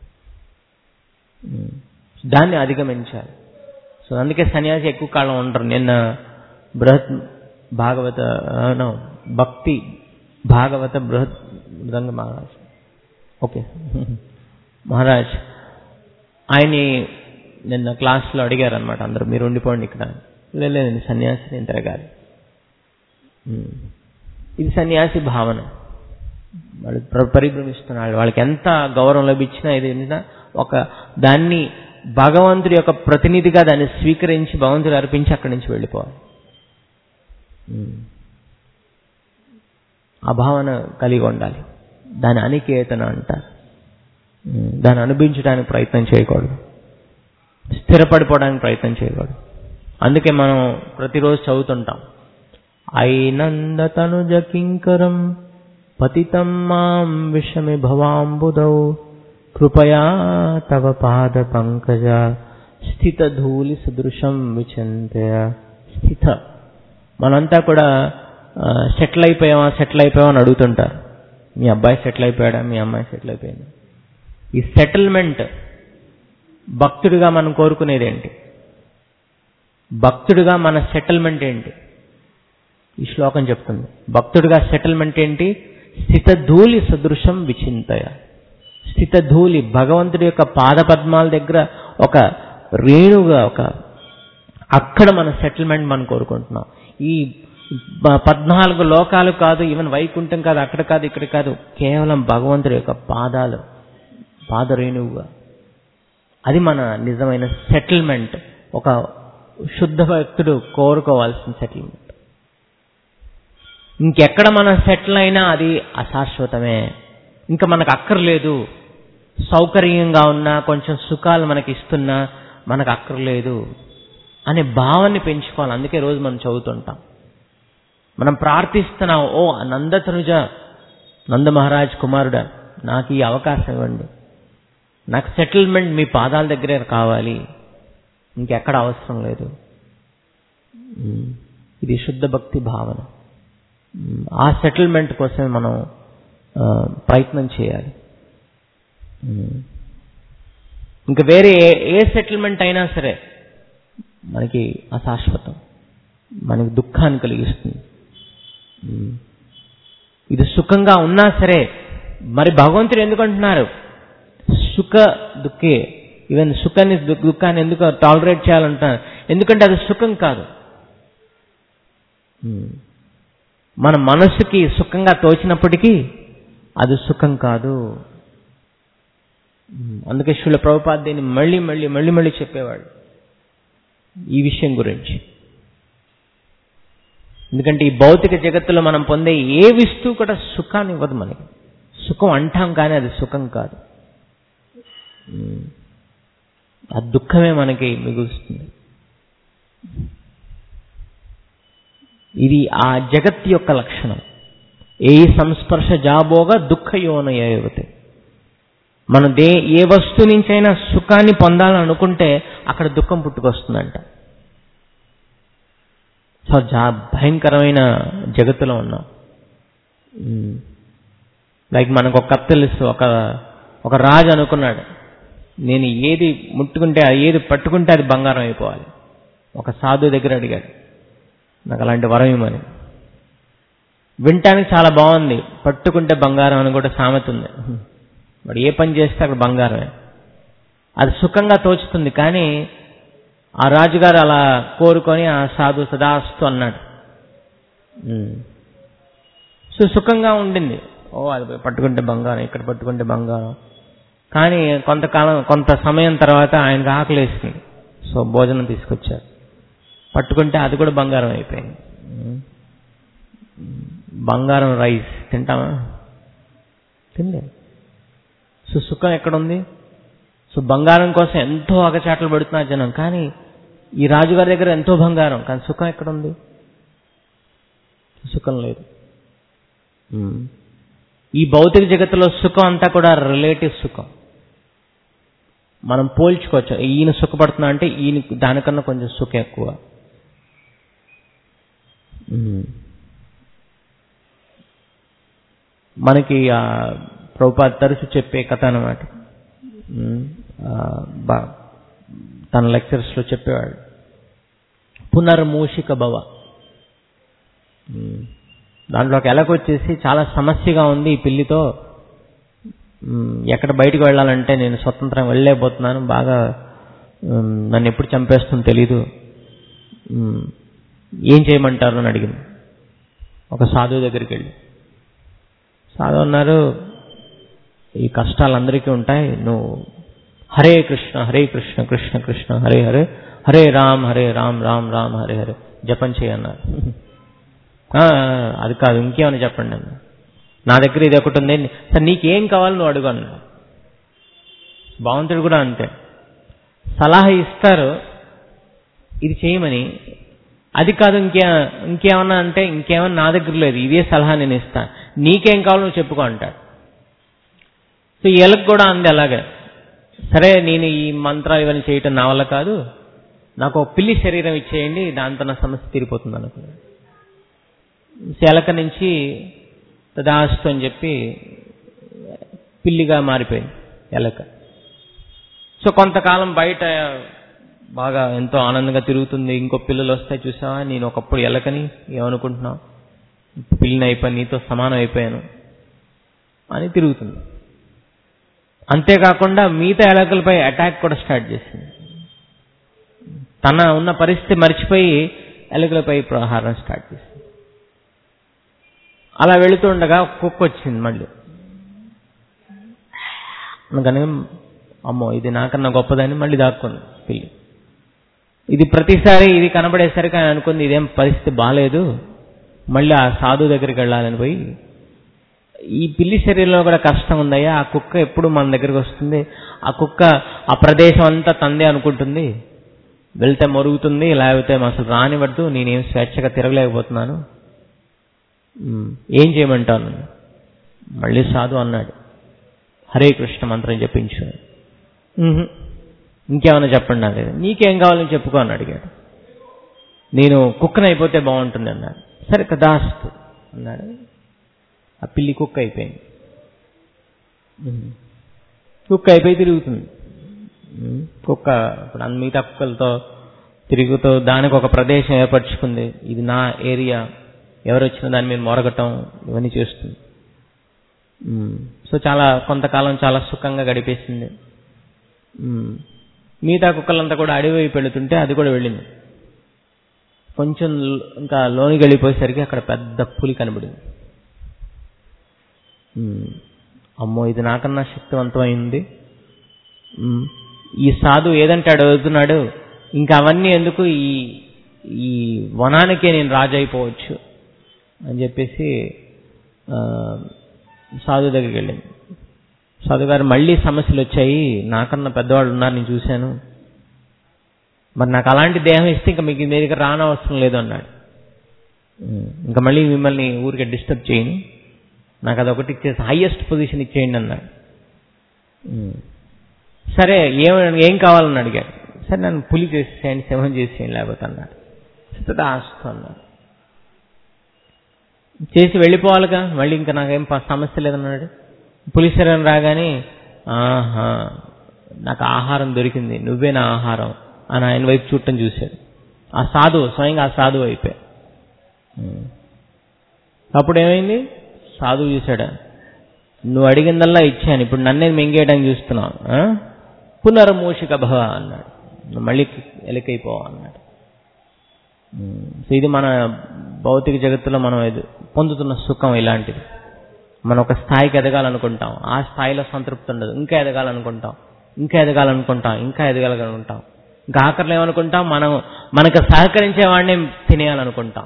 ఉమ్. దాన్ని అధిగమించాలి సో అందుకే సన్యాసి ఎక్కువ కాలం ఉండరు నిన్న బృహత్ భాగవత ఆ, no, భక్తి భాగవత బృహత్ మృదంగ మహారాజ్ ఓకే మహారాజ్ ఆయన్ని నిన్న క్లాస్లో అడిగారు అనమాట అందరూ మీరు ఉండిపోండి ఇక్కడ లేదు లేదు, నేను సన్యాసి నేను తిరగాలి ఉమ్. ఇది సన్యాసి భావన వాళ్ళు ప్ర- పరిభ్రమిస్తున్నాడు వాళ్ళకి ఎంత గౌరవం లభించినా ఇది ఏంటంటే ఒక దాన్ని భగవంతుడి యొక్క ప్రతినిధిగా దాన్ని స్వీకరించి భగవంతుడు అర్పించి అక్కడి నుంచి వెళ్ళిపోవాలి ఉమ్. ఆ భావన కలిగి ఉండాలి దాని అనికేతన అంటారు ఉమ్. దాన్ని అనుభవించడానికి ప్రయత్నం చేయకూడదు స్థిరపడిపోవడానికి ప్రయత్నం చేయకూడదు అందుకే మనం ప్రతిరోజు చదువుతుంటాం ఐనంద తనుజ కింకరం పతితం మాం విషమి భవాంబుదౌ కృపయా తవ పాద పంకజ స్థిత ధూళి సదృశం విచింతయ స్థిత మనంతా కూడా సెటిల్ అయిపోయామా సెటిల్ అయిపోయామా అని అడుగుతుంటారు మీ అబ్బాయి సెటిల్ అయిపోయాడా మీ అమ్మాయి సెటిల్ అయిపోయింది ఈ సెటిల్మెంట్ భక్తుడిగా మనం కోరుకునేది ఏంటి భక్తుడిగా మన సెటిల్మెంట్ ఏంటి ఈ శ్లోకం చెప్తుంది భక్తుడిగా సెటిల్మెంట్ ఏంటి స్థితధూళి సదృశం విచింతయ స్థితధూళి భగవంతుడి యొక్క పాదపద్మాల దగ్గర ఒక రేణుగా ఒక అక్కడ మన సెటిల్మెంట్ మనం కోరుకుంటున్నాం ఈ ప- పద్నాలుగు లోకాలు కాదు ఈవెన్ వైకుంఠం కాదు అక్కడ కాదు ఇక్కడ కాదు కేవలం భగవంతుడి యొక్క పాదాలు పాదరేణువుగా అది మన నిజమైన సెటిల్మెంట్ ఒక శుద్ధ భక్తుడు కోరుకోవాల్సిన సెటిల్మెంట్ ఇంకెక్కడ మనం సెటిల్ అయినా అది అశాశ్వతమే ఇంకా మనకు అక్కర్లేదు సౌకర్యంగా ఉన్నా కొంచెం సుఖాలు మనకి ఇస్తున్నా మనకు అక్కర్లేదు అనే భావాన్ని పెంచుకోవాలి అందుకే రోజు మనం చదువుతుంటాం మనం ప్రార్థిస్తున్నాం ఓ నందతనుజ నంద మహారాజ్ కుమారుడా నాకు ఈ అవకాశం ఇవ్వండి నాకు సెటిల్మెంట్ మీ పాదాల దగ్గరే కావాలి ఇంకెక్కడ అవసరం లేదు ఉమ్, ఇది శుద్ధ భక్తి భావన ఉమ్, ఆ సెటిల్మెంట్ కోసమే మనం ఆ, ప్రయత్నం చేయాలి ఉమ్. ఇంకా వేరే ఏ ఏ సెటిల్మెంట్ అయినా సరే మనకి అశాశ్వతం మనకి దుఃఖాన్ని కలిగిస్తుంది ఉమ్. ఇది సుఖంగా ఉన్నా సరే మరి భగవంతుడు ఎందుకు అంటున్నారు సుఖ దుఃఖే ఈవెన్ సుఖాన్ని దు- దుఃఖాన్ని ఎందుకు టాలరేట్ చేయాలంటున్నారు ఎందుకంటే అది సుఖం కాదు ఉమ్. మన మనసుకి సుఖంగా తోచినప్పటికీ అది సుఖం కాదు ఉమ్. అందుకే శివుల ప్రభుపాద దీన్ని మళ్ళీ మళ్ళీ మళ్ళీ మళ్ళీ చెప్పేవాడు ఈ విషయం గురించి ఎందుకంటే ఈ భౌతిక జగత్తులో మనం పొందే ఏ వస్తువు కూడా సుఖాన్ని ఇవ్వదు మనకి సుఖం అంటాం కానీ అది సుఖం కాదు ఉమ్. ఆ దుఃఖమే మనకి మిగులుస్తుంది ఇది ఆ జగత్ యొక్క లక్షణం ఏ సంస్పర్శ జాబోగా దుఃఖయోనయవతే మనం దే ఏ వస్తువు నుంచైనా సుఖాన్ని పొందాలని అనుకుంటే అక్కడ దుఃఖం పుట్టుకొస్తుందంట సో జా భయంకరమైన జగత్తులో ఉన్నాం ఉమ్. లైక్ మనకు ఒక కథ తెలుసు ఒక ఒక రాజు అనుకున్నాడు నేను ఏది ముట్టుకుంటే ఏది పట్టుకుంటే అది బంగారం అయిపోవాలి ఒక సాధు దగ్గర అడిగాడు నాకు అలాంటి వరం ఇవ్వమని వినటానికి చాలా బాగుంది పట్టుకుంటే బంగారం అని కూడా సామెత ఉంది మరి ఏ పని చేస్తే అక్కడ బంగారమే అది సుఖంగా తోచుతుంది కానీ ఆ రాజుగారు అలా కోరుకొని ఆ సాధు సదాస్తు అన్నాడు ఉమ్. సో సుఖంగా ఉండింది ఓ అది పోయి పట్టుకుంటే బంగారం ఇక్కడ పట్టుకుంటే బంగారం కానీ కొంతకాలం కొంత సమయం తర్వాత ఆయనకు ఆకలేసింది సో భోజనం తీసుకొచ్చారు పట్టుకుంటే అది కూడా బంగారం అయిపోయింది ఉమ్. బంగారం రైస్ తింటామా తినలే సో సుఖం ఎక్కడుంది సో బంగారం కోసం ఎంతో అగచాట్లు పెడుతున్నారు జనం కానీ ఈ రాజుగారి దగ్గర ఎంతో బంగారం కానీ సుఖం ఎక్కడుంది సుఖం లేదు ఉమ్. ఈ భౌతిక జగత్తులో సుఖం అంతా కూడా రిలేటివ్ సుఖం మనం పోల్చుకోవచ్చు ఈయన సుఖపడుతున్నా అంటే ఈయన దానికన్నా కొంచెం సుఖం ఎక్కువ ఉమ్. మనకి ఆ ప్రభుపాద తరచు చెప్పే కథ అనమాట ఉమ్, ఆ, బా- తన లెక్చర్స్లో చెప్పేవాడు పునర్మూషిక భవ ఉమ్, దాంట్లోకి ఎలాగొచ్చేసి చాలా సమస్యగా ఉంది ఈ పిల్లితో ఉమ్, ఎక్కడ బయటకు వెళ్ళాలంటే నేను స్వతంత్రం వెళ్ళలేకపోతున్నాను బాగా ఉమ్, నన్ను ఎప్పుడు చంపేస్తుందో తెలీదు ఉమ్, ఏం చేయమంటారు అని అడిగింది ఒక సాధువు దగ్గరికి వెళ్ళి సాధువు అన్నారు ఈ కష్టాలు అందరికీ ఉంటాయి నువ్వు హరే కృష్ణ హరే కృష్ణ కృష్ణ కృష్ణ హరే హరే హరే రామ్ హరే రామ్ రామ్ రామ్ హరే హరే జపం చేయన్నారు "ఆ, అది కాదు ఇంకేమైనా చెప్పండి అన్న నా దగ్గర ఇది ఒకటి ఉంది సార్ నీకేం కావాలి నువ్వు అడుగు అన్నాడు భగవంతుడు కూడా అంతే సలహా ఇస్తారు ఇది చేయమని అది కాదు ఇంకే ఇంకేమన్నా అంటే ఇంకేమన్నా నా దగ్గర లేదు ఇదే సలహా నేను ఇస్తాను నీకేం కావాలో నువ్వు చెప్పుకో అంటాడు సో ఈ ఎలక కూడా అంది అలాగే సరే నేను ఈ మంత్రాలు ఇవన్నీ చేయటం నా వల్ల కాదు నాకు ఒక పిల్లి శరీరం ఇచ్చేయండి దాంతో నా సమస్య తీరిపోతుంది అనుకున్నాను సో ఎలక నుంచి తదాస్తు అని చెప్పి పిల్లిగా మారిపోయింది ఎలక సో కొంతకాలం బయట బాగా ఎంతో ఆనందంగా తిరుగుతుంది ఇంకో పిల్లలు వస్తాయి చూసావా నేను ఒకప్పుడు ఎలకని ఏమనుకుంటున్నావు పిల్లిని అయిపోయి నీతో సమానం అయిపోయాను అని తిరుగుతుంది అంతేకాకుండా మిగతా ఎలకలపై అటాక్ కూడా స్టార్ట్ చేసింది తన ఉన్న పరిస్థితి మర్చిపోయి ఎలుకలపై ప్రహారం స్టార్ట్ చేసింది అలా వెళుతుండగా కుక్క వచ్చింది మళ్ళీ అందుకని అమ్మో ఇది నాకన్నా గొప్పదని మళ్ళీ దాక్కుంది పిల్లి ఇది ప్రతిసారి ఇది కనబడేసరికి ఆయన అనుకుంది ఇదేం పరిస్థితి బాగాలేదు మళ్ళీ ఆ సాధు దగ్గరికి వెళ్ళాలని పోయి ఈ పిల్లి శరీరంలో కూడా కష్టం ఉందయ్యా ఆ కుక్క ఎప్పుడు మన దగ్గరికి వస్తుంది ఆ కుక్క ఆ ప్రదేశం అంతా తందే అనుకుంటుంది వెళ్తే మరుగుతుంది లేకపోతే అసలు రానివద్దు నేనేం స్వేచ్ఛగా తిరగలేకపోతున్నాను ఉమ్, ఏం చేయమంటావు నన్ను మళ్ళీ సాధు అన్నాడు హరే కృష్ణ మంత్రం చెప్పించు ఉహు. ఇంకేమైనా చెప్పండి నాకు నీకేం కావాలని చెప్పుకో అని అడిగాడు నేను కుక్కని అయిపోతే బాగుంటుంది అన్నాడు సరే కదాస్తు అన్నాడు ఆ పిల్లి కుక్క అయిపోయింది ఉహు. కుక్క అయిపోయి తిరుగుతుంది ఉమ్, కుక్క ఇప్పుడు అన్ని మిగతా కుక్కలతో తిరుగుతూ దానికి ఒక ప్రదేశం ఏర్పరచుకుంది ఇది నా ఏరియా ఎవరు వచ్చినా దాని మీద మొరగటం ఇవన్నీ చేస్తుంది ఉమ్, సో చాలా కొంతకాలం చాలా సుఖంగా గడిపేసింది ఉమ్, మిగతా కుక్కలంతా కూడా అడవి వైపు వెళుతుంటే అది కూడా వెళ్ళింది కొంచెం ల్- ఇంకా లోనికి వెళ్ళిపోయేసరికి అక్కడ పెద్ద పులి కనబడింది ఉమ్, అమ్మో ఇది నాకన్నా శక్తివంతమైంది ఉమ్, ఈ సాధు ఏదంటే అడు అడుగుతున్నాడు ఇంకా అవన్నీ ఎందుకు ఈ ఈ వనానికే నేను రాజు అయిపోవచ్చు అని చెప్పేసి ఆ, సాధు దగ్గరికి వెళ్ళింది సాధు గారు మళ్ళీ సమస్యలు వచ్చాయి నాకన్నా పెద్దవాళ్ళు ఉన్నారు నేను చూశాను మరి నాకు అలాంటి దేహం ఇస్తే ఇంకా మీకు మీ దగ్గర రానవసరం లేదు అన్నాడు ఉమ్, ఇంకా మళ్ళీ మిమ్మల్ని ఊరికే డిస్టర్బ్ చేయను నాకు అదొకటి ఇచ్చేసి హైయెస్ట్ పొజిషన్ ఇచ్చేయండి అన్నాడు ఉమ్. సరే ఏం ఏం కావాలని అడిగాడు సరే నన్ను పులి చేసేయండి సింహం చేసేయండి లేకపోతే అన్నాడు ఆస్తు అన్నాడు చేసి వెళ్ళిపోవాలిగా మళ్ళీ ఇంకా నాకేం ప- సమస్య లేదన్నాడు పులి శరీరం రాగానే ఆహా నాకు ఆహారం దొరికింది నువ్వే నా ఆహారం అని ఆయన వైపు చూడటం చూశాడు ఆ సాధువు స్వయంగా ఆ సాధువు అయిపోయాడు ఉమ్. అప్పుడు ఏమైంది సాధువు చూశాడు నువ్వు అడిగిందల్లా ఇచ్చాను ఇప్పుడు నన్నే మింగేయడానికి చూస్తున్నావు ఆ? పునర్మూషిక భవ అన్నాడు నువ్వు మళ్ళీ ఎలికైపోవా అన్నాడు ఉమ్, సో ఇది మన భౌతిక జగత్తులో మనం ఇది పొందుతున్న సుఖం ఇలాంటిది మనం ఒక స్థాయికి ఎదగాలనుకుంటాం ఆ స్థాయిలో సంతృప్తి ఉండదు ఇంకా ఎదగాలనుకుంటాం ఇంకా ఎదగాలనుకుంటాం ఇంకా ఎదగాలనుకుంటాం ఇంకా ఆఖరిలో ఏమనుకుంటాం మనం మనకు సహకరించే వాడిని తినేయాలనుకుంటాం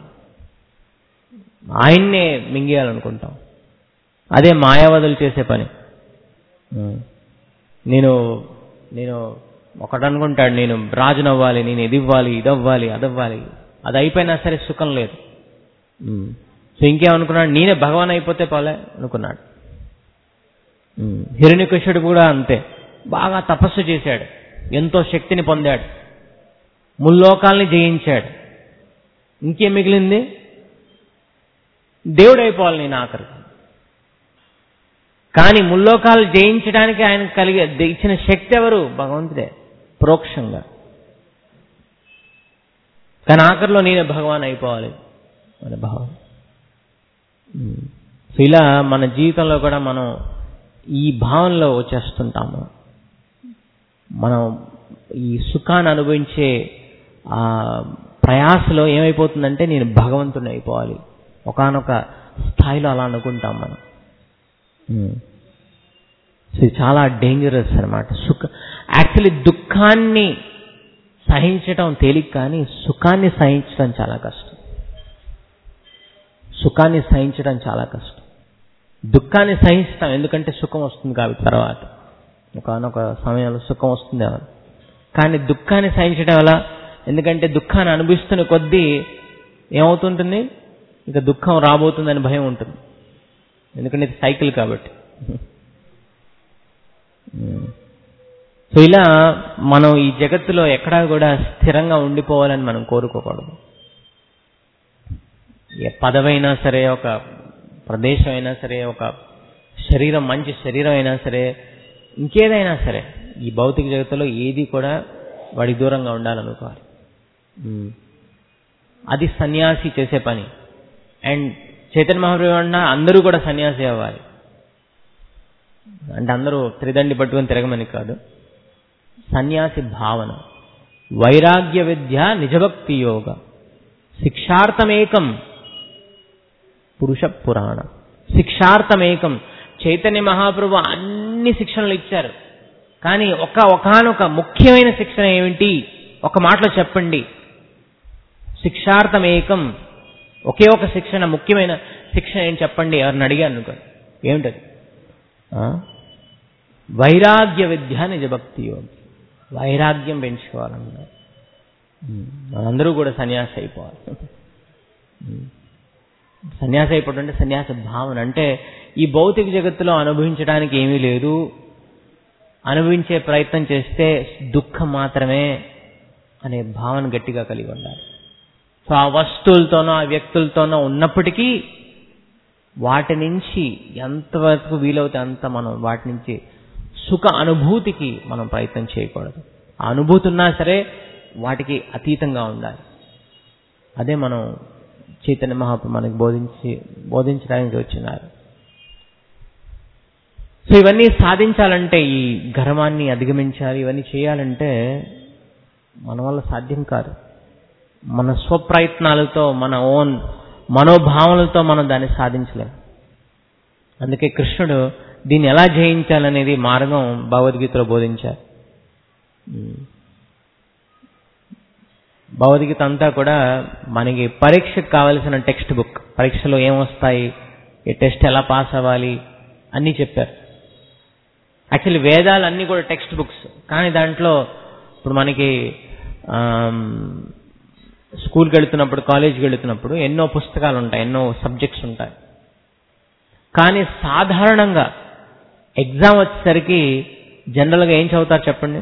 ఆయన్నే మింగేయాలనుకుంటాం అదే మాయావదులు చేసే పని ఉమ్. నేను నేను ఒకటి అనుకుంటాడు నేను రాజును అవ్వాలి నేను ఇది ఇవ్వాలి ఇది అవ్వాలి అది అవ్వాలి అది అయిపోయినా సరే సుఖం లేదు ఉమ్. సో ఇంకేమనుకున్నాడు నేనే భగవాన్ అయిపోతే పోలే అనుకున్నాడు ఉమ్. హిరణ్యకృష్ణుడు కూడా అంతే బాగా తపస్సు చేశాడు ఎంతో శక్తిని పొందాడు ముల్లోకాల్ని జయించాడు ఇంకేం మిగిలింది దేవుడు అయిపోవాలి నేను ఆఖరికి కానీ ముల్లోకాలు జయించడానికి ఆయన కలిగే ఇచ్చిన శక్తి ఎవరు భగవంతుడే ప్రోక్షంగా కానీ ఆఖరిలో నేనే భగవాన్ అయిపోవాలి మన భావం ఉమ్. సో ఇలా మన జీవితంలో కూడా మనం ఈ భావంలో వచ్చేస్తుంటాము మనం ఈ సుఖాన్ని అనుభవించే ఆ ప్రయాసలో ఏమైపోతుందంటే నేను భగవంతుని అయిపోవాలి ఒకానొక స్థాయిలో అలా అనుకుంటాం మనం ఉమ్. సో ఇది చాలా డేంజరస్ అనమాట సుఖ యాక్చువల్లీ దుఃఖాన్ని సహించటం తేలిక కానీ సుఖాన్ని సహించడం చాలా కష్టం సుఖాన్ని సహించడం చాలా కష్టం దుఃఖాన్ని సహిస్తాం ఎందుకంటే సుఖం వస్తుంది కాబట్టి తర్వాత ఒకనొక సమయంలో సుఖం వస్తుంది ఎవరు కానీ దుఃఖాన్ని సహించడం వల్ల ఎందుకంటే దుఃఖాన్ని అనుభవిస్తున్న కొద్దీ ఏమవుతుంటుంది ఇక దుఃఖం రాబోతుందని భయం ఉంటుంది ఎందుకంటే ఇది సైకిల్ కాబట్టి సో ఇలా మనం ఈ జగత్తులో ఎక్కడా కూడా స్థిరంగా ఉండిపోవాలని మనం కోరుకోకూడదు ఏ పదవైనా సరే ఒక ప్రదేశం అయినా సరే ఒక శరీరం మంచి శరీరం అయినా సరే ఇంకేదైనా సరే ఈ భౌతిక జగత్తులో ఏది కూడా వాడి దూరంగా ఉండాలనుకోవాలి ఉమ్. అది సన్యాసి చేసే పని అండ్ చైతన్య మహాప్రభు అన్న అందరూ కూడా సన్యాసి అవ్వాలి అంటే అందరూ త్రిదండి పట్టుకొని తిరగమని కాదు సన్యాసి భావన వైరాగ్య విద్య నిజభక్తి యోగ శిక్షార్థమేకం పురుష పురాణ శిక్షార్థమేకం చైతన్య మహాప్రభు అన్ని శిక్షణలు ఇచ్చారు కానీ ఒక ఒకనొక ముఖ్యమైన శిక్షణ ఏమిటి ఒక మాటలో చెప్పండి శిక్షార్థమేకం ఒకే ఒక శిక్షణ ముఖ్యమైన శిక్షణ ఏంటి చెప్పండి ఎవరిని అడిగాను అనుకో ఏమిటది ఆ? వైరాగ్య విద్య నిజభక్తి యోగి వైరాగ్యం పెంచుకోవాలన్నారు ఉమ్, మనందరూ కూడా సన్యాసి అయిపోవాలి ఉమ్. సన్యాసి అయిపోవడం అంటే సన్యాస భావన అంటే ఈ భౌతిక జగత్తులో అనుభవించడానికి ఏమీ లేదు అనుభవించే ప్రయత్నం చేస్తే దుఃఖం మాత్రమే అనే భావన గట్టిగా కలిగి ఉండాలి సో ఆ వస్తువులతోనో ఆ వ్యక్తులతోనో ఉన్నప్పటికీ వాటి నుంచి ఎంతవరకు వీలవుతే అంత మనం వాటి నుంచి సుఖ అనుభూతికి మనం ప్రయత్నం చేయకూడదు ఆ అనుభూతి ఉన్నా సరే వాటికి అతీతంగా ఉండాలి అదే మనం చైతన్య మహాప్రభు మనకి బోధించి బోధించడానికి వచ్చినారు సో ఇవన్నీ సాధించాలంటే ఈ గర్వాన్ని అధిగమించాలి ఇవన్నీ చేయాలంటే మన వల్ల సాధ్యం కాదు మన స్వప్రయత్నాలతో మన ఓన్ మనోభావనలతో మనం దాన్ని సాధించలేం అందుకే కృష్ణుడు దీన్ని ఎలా జయించాలనేది మార్గం భగవద్గీతలో బోధించారు ఉమ్. భగవద్గీత అంతా కూడా మనకి పరీక్షకు కావలసిన టెక్స్ట్ బుక్ పరీక్షలో ఏమొస్తాయి ఈ టెస్ట్ ఎలా పాస్ అవ్వాలి అన్నీ చెప్పారు యాక్చువల్లీ వేదాలు అన్నీ కూడా టెక్స్ట్ బుక్స్ కానీ దాంట్లో ఇప్పుడు మనకి ఆమ్, స్కూల్కి వెళుతున్నప్పుడు కాలేజీకి వెళుతున్నప్పుడు ఎన్నో పుస్తకాలు ఉంటాయి ఎన్నో సబ్జెక్ట్స్ ఉంటాయి కానీ సాధారణంగా ఎగ్జామ్ వచ్చేసరికి జనరల్గా ఏం చదువుతారు చెప్పండి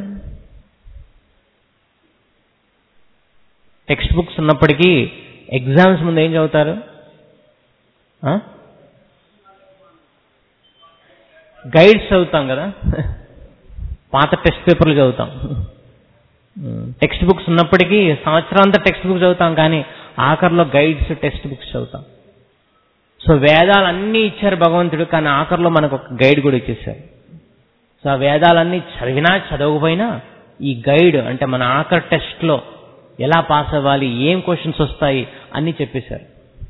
టెక్స్ట్ బుక్స్ ఉన్నప్పటికీ ఎగ్జామ్స్ ముందు ఏం చదువుతారు ఆ? గైడ్స్ చదువుతాం కదా పాత టెక్స్ట్ పేపర్లు చదువుతాం టెక్స్ట్ బుక్స్ ఉన్నప్పటికీ సంవత్సరం అంతా టెక్స్ట్ బుక్ చదువుతాం కానీ ఆఖరిలో గైడ్స్ టెక్స్ట్ బుక్స్ చదువుతాం సో వేదాలు అన్నీ ఇచ్చారు భగవంతుడు కానీ ఆఖరిలో మనకు ఒక గైడ్ కూడా ఇచ్చేసారు సో ఆ వేదాలన్నీ చదివినా చదవకపోయినా ఈ గైడ్ అంటే మన ఆఖరి టెస్ట్లో ఎలా పాస్ అవ్వాలి ఏం క్వశ్చన్స్ వస్తాయి అన్నీ చెప్పేశారు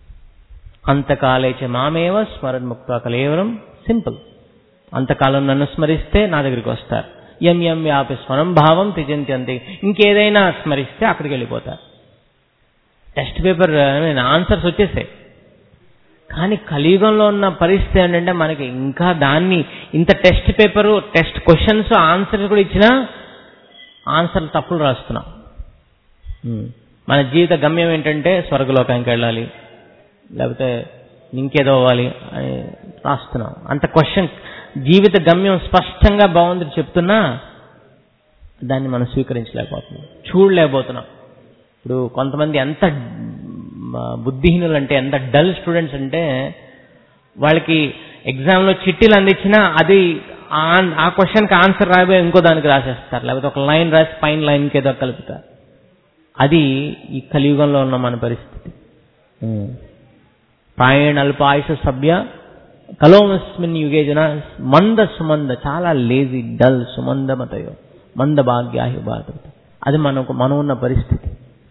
అంతకాలేచ మామేవ స్మరణ ముక్త కలేవరం సింపుల్ అంతకాలం నన్ను స్మరిస్తే నా దగ్గరికి వస్తారు ఎం ఎం వ్యాపి స్వరం భావం త్యజంతి అంతే ఇంకేదైనా స్మరిస్తే అక్కడికి వెళ్ళిపోతారు టెస్ట్ పేపర్ ఆన్సర్స్ వచ్చేసాయి కానీ కలియుగంలో ఉన్న పరిస్థితి ఏంటంటే మనకి ఇంకా దాన్ని ఇంత test paper test questions answers కూడా ఇచ్చినా ఆన్సర్లు తప్పులు రాస్తున్నాం ఉమ్. మన జీవిత గమ్యం ఏంటంటే స్వర్గలోకానికి వెళ్ళాలి లేకపోతే ఇంకేదో అవ్వాలి అని రాస్తున్నాం అంత క్వశ్చన్ జీవిత గమ్యం స్పష్టంగా బాగుంది చెప్తున్నా దాన్ని మనం స్వీకరించలేకపోతున్నాం చూడలేకపోతున్నాం ఇప్పుడు కొంతమంది ఎంత మ, బుద్ధిహీనులు అంటే ఎంత డల్ స్టూడెంట్స్ అంటే వాళ్ళకి ఎగ్జామ్లో చిట్టీలు అందించినా అది ఆ- ఆ క్వశ్చన్కి ఆన్సర్ రాబోయే ఇంకో దానికి రాసేస్తారు లేకపోతే ఒక లైన్ రాసి పైన లైన్కి ఏదో కలుపుతారు అది ఈ కలియుగంలో ఉన్న మన పరిస్థితి ఉమ్. ప్రాయణ అల్పాయుష సభ్య కలోమస్మిన్ యుగే జన మంద సుమంద చాలా లేజీ డల్ సుమందమతయో మంద భాగ్యాహి బాధ అది మనకు మనం ఉన్న పరిస్థితి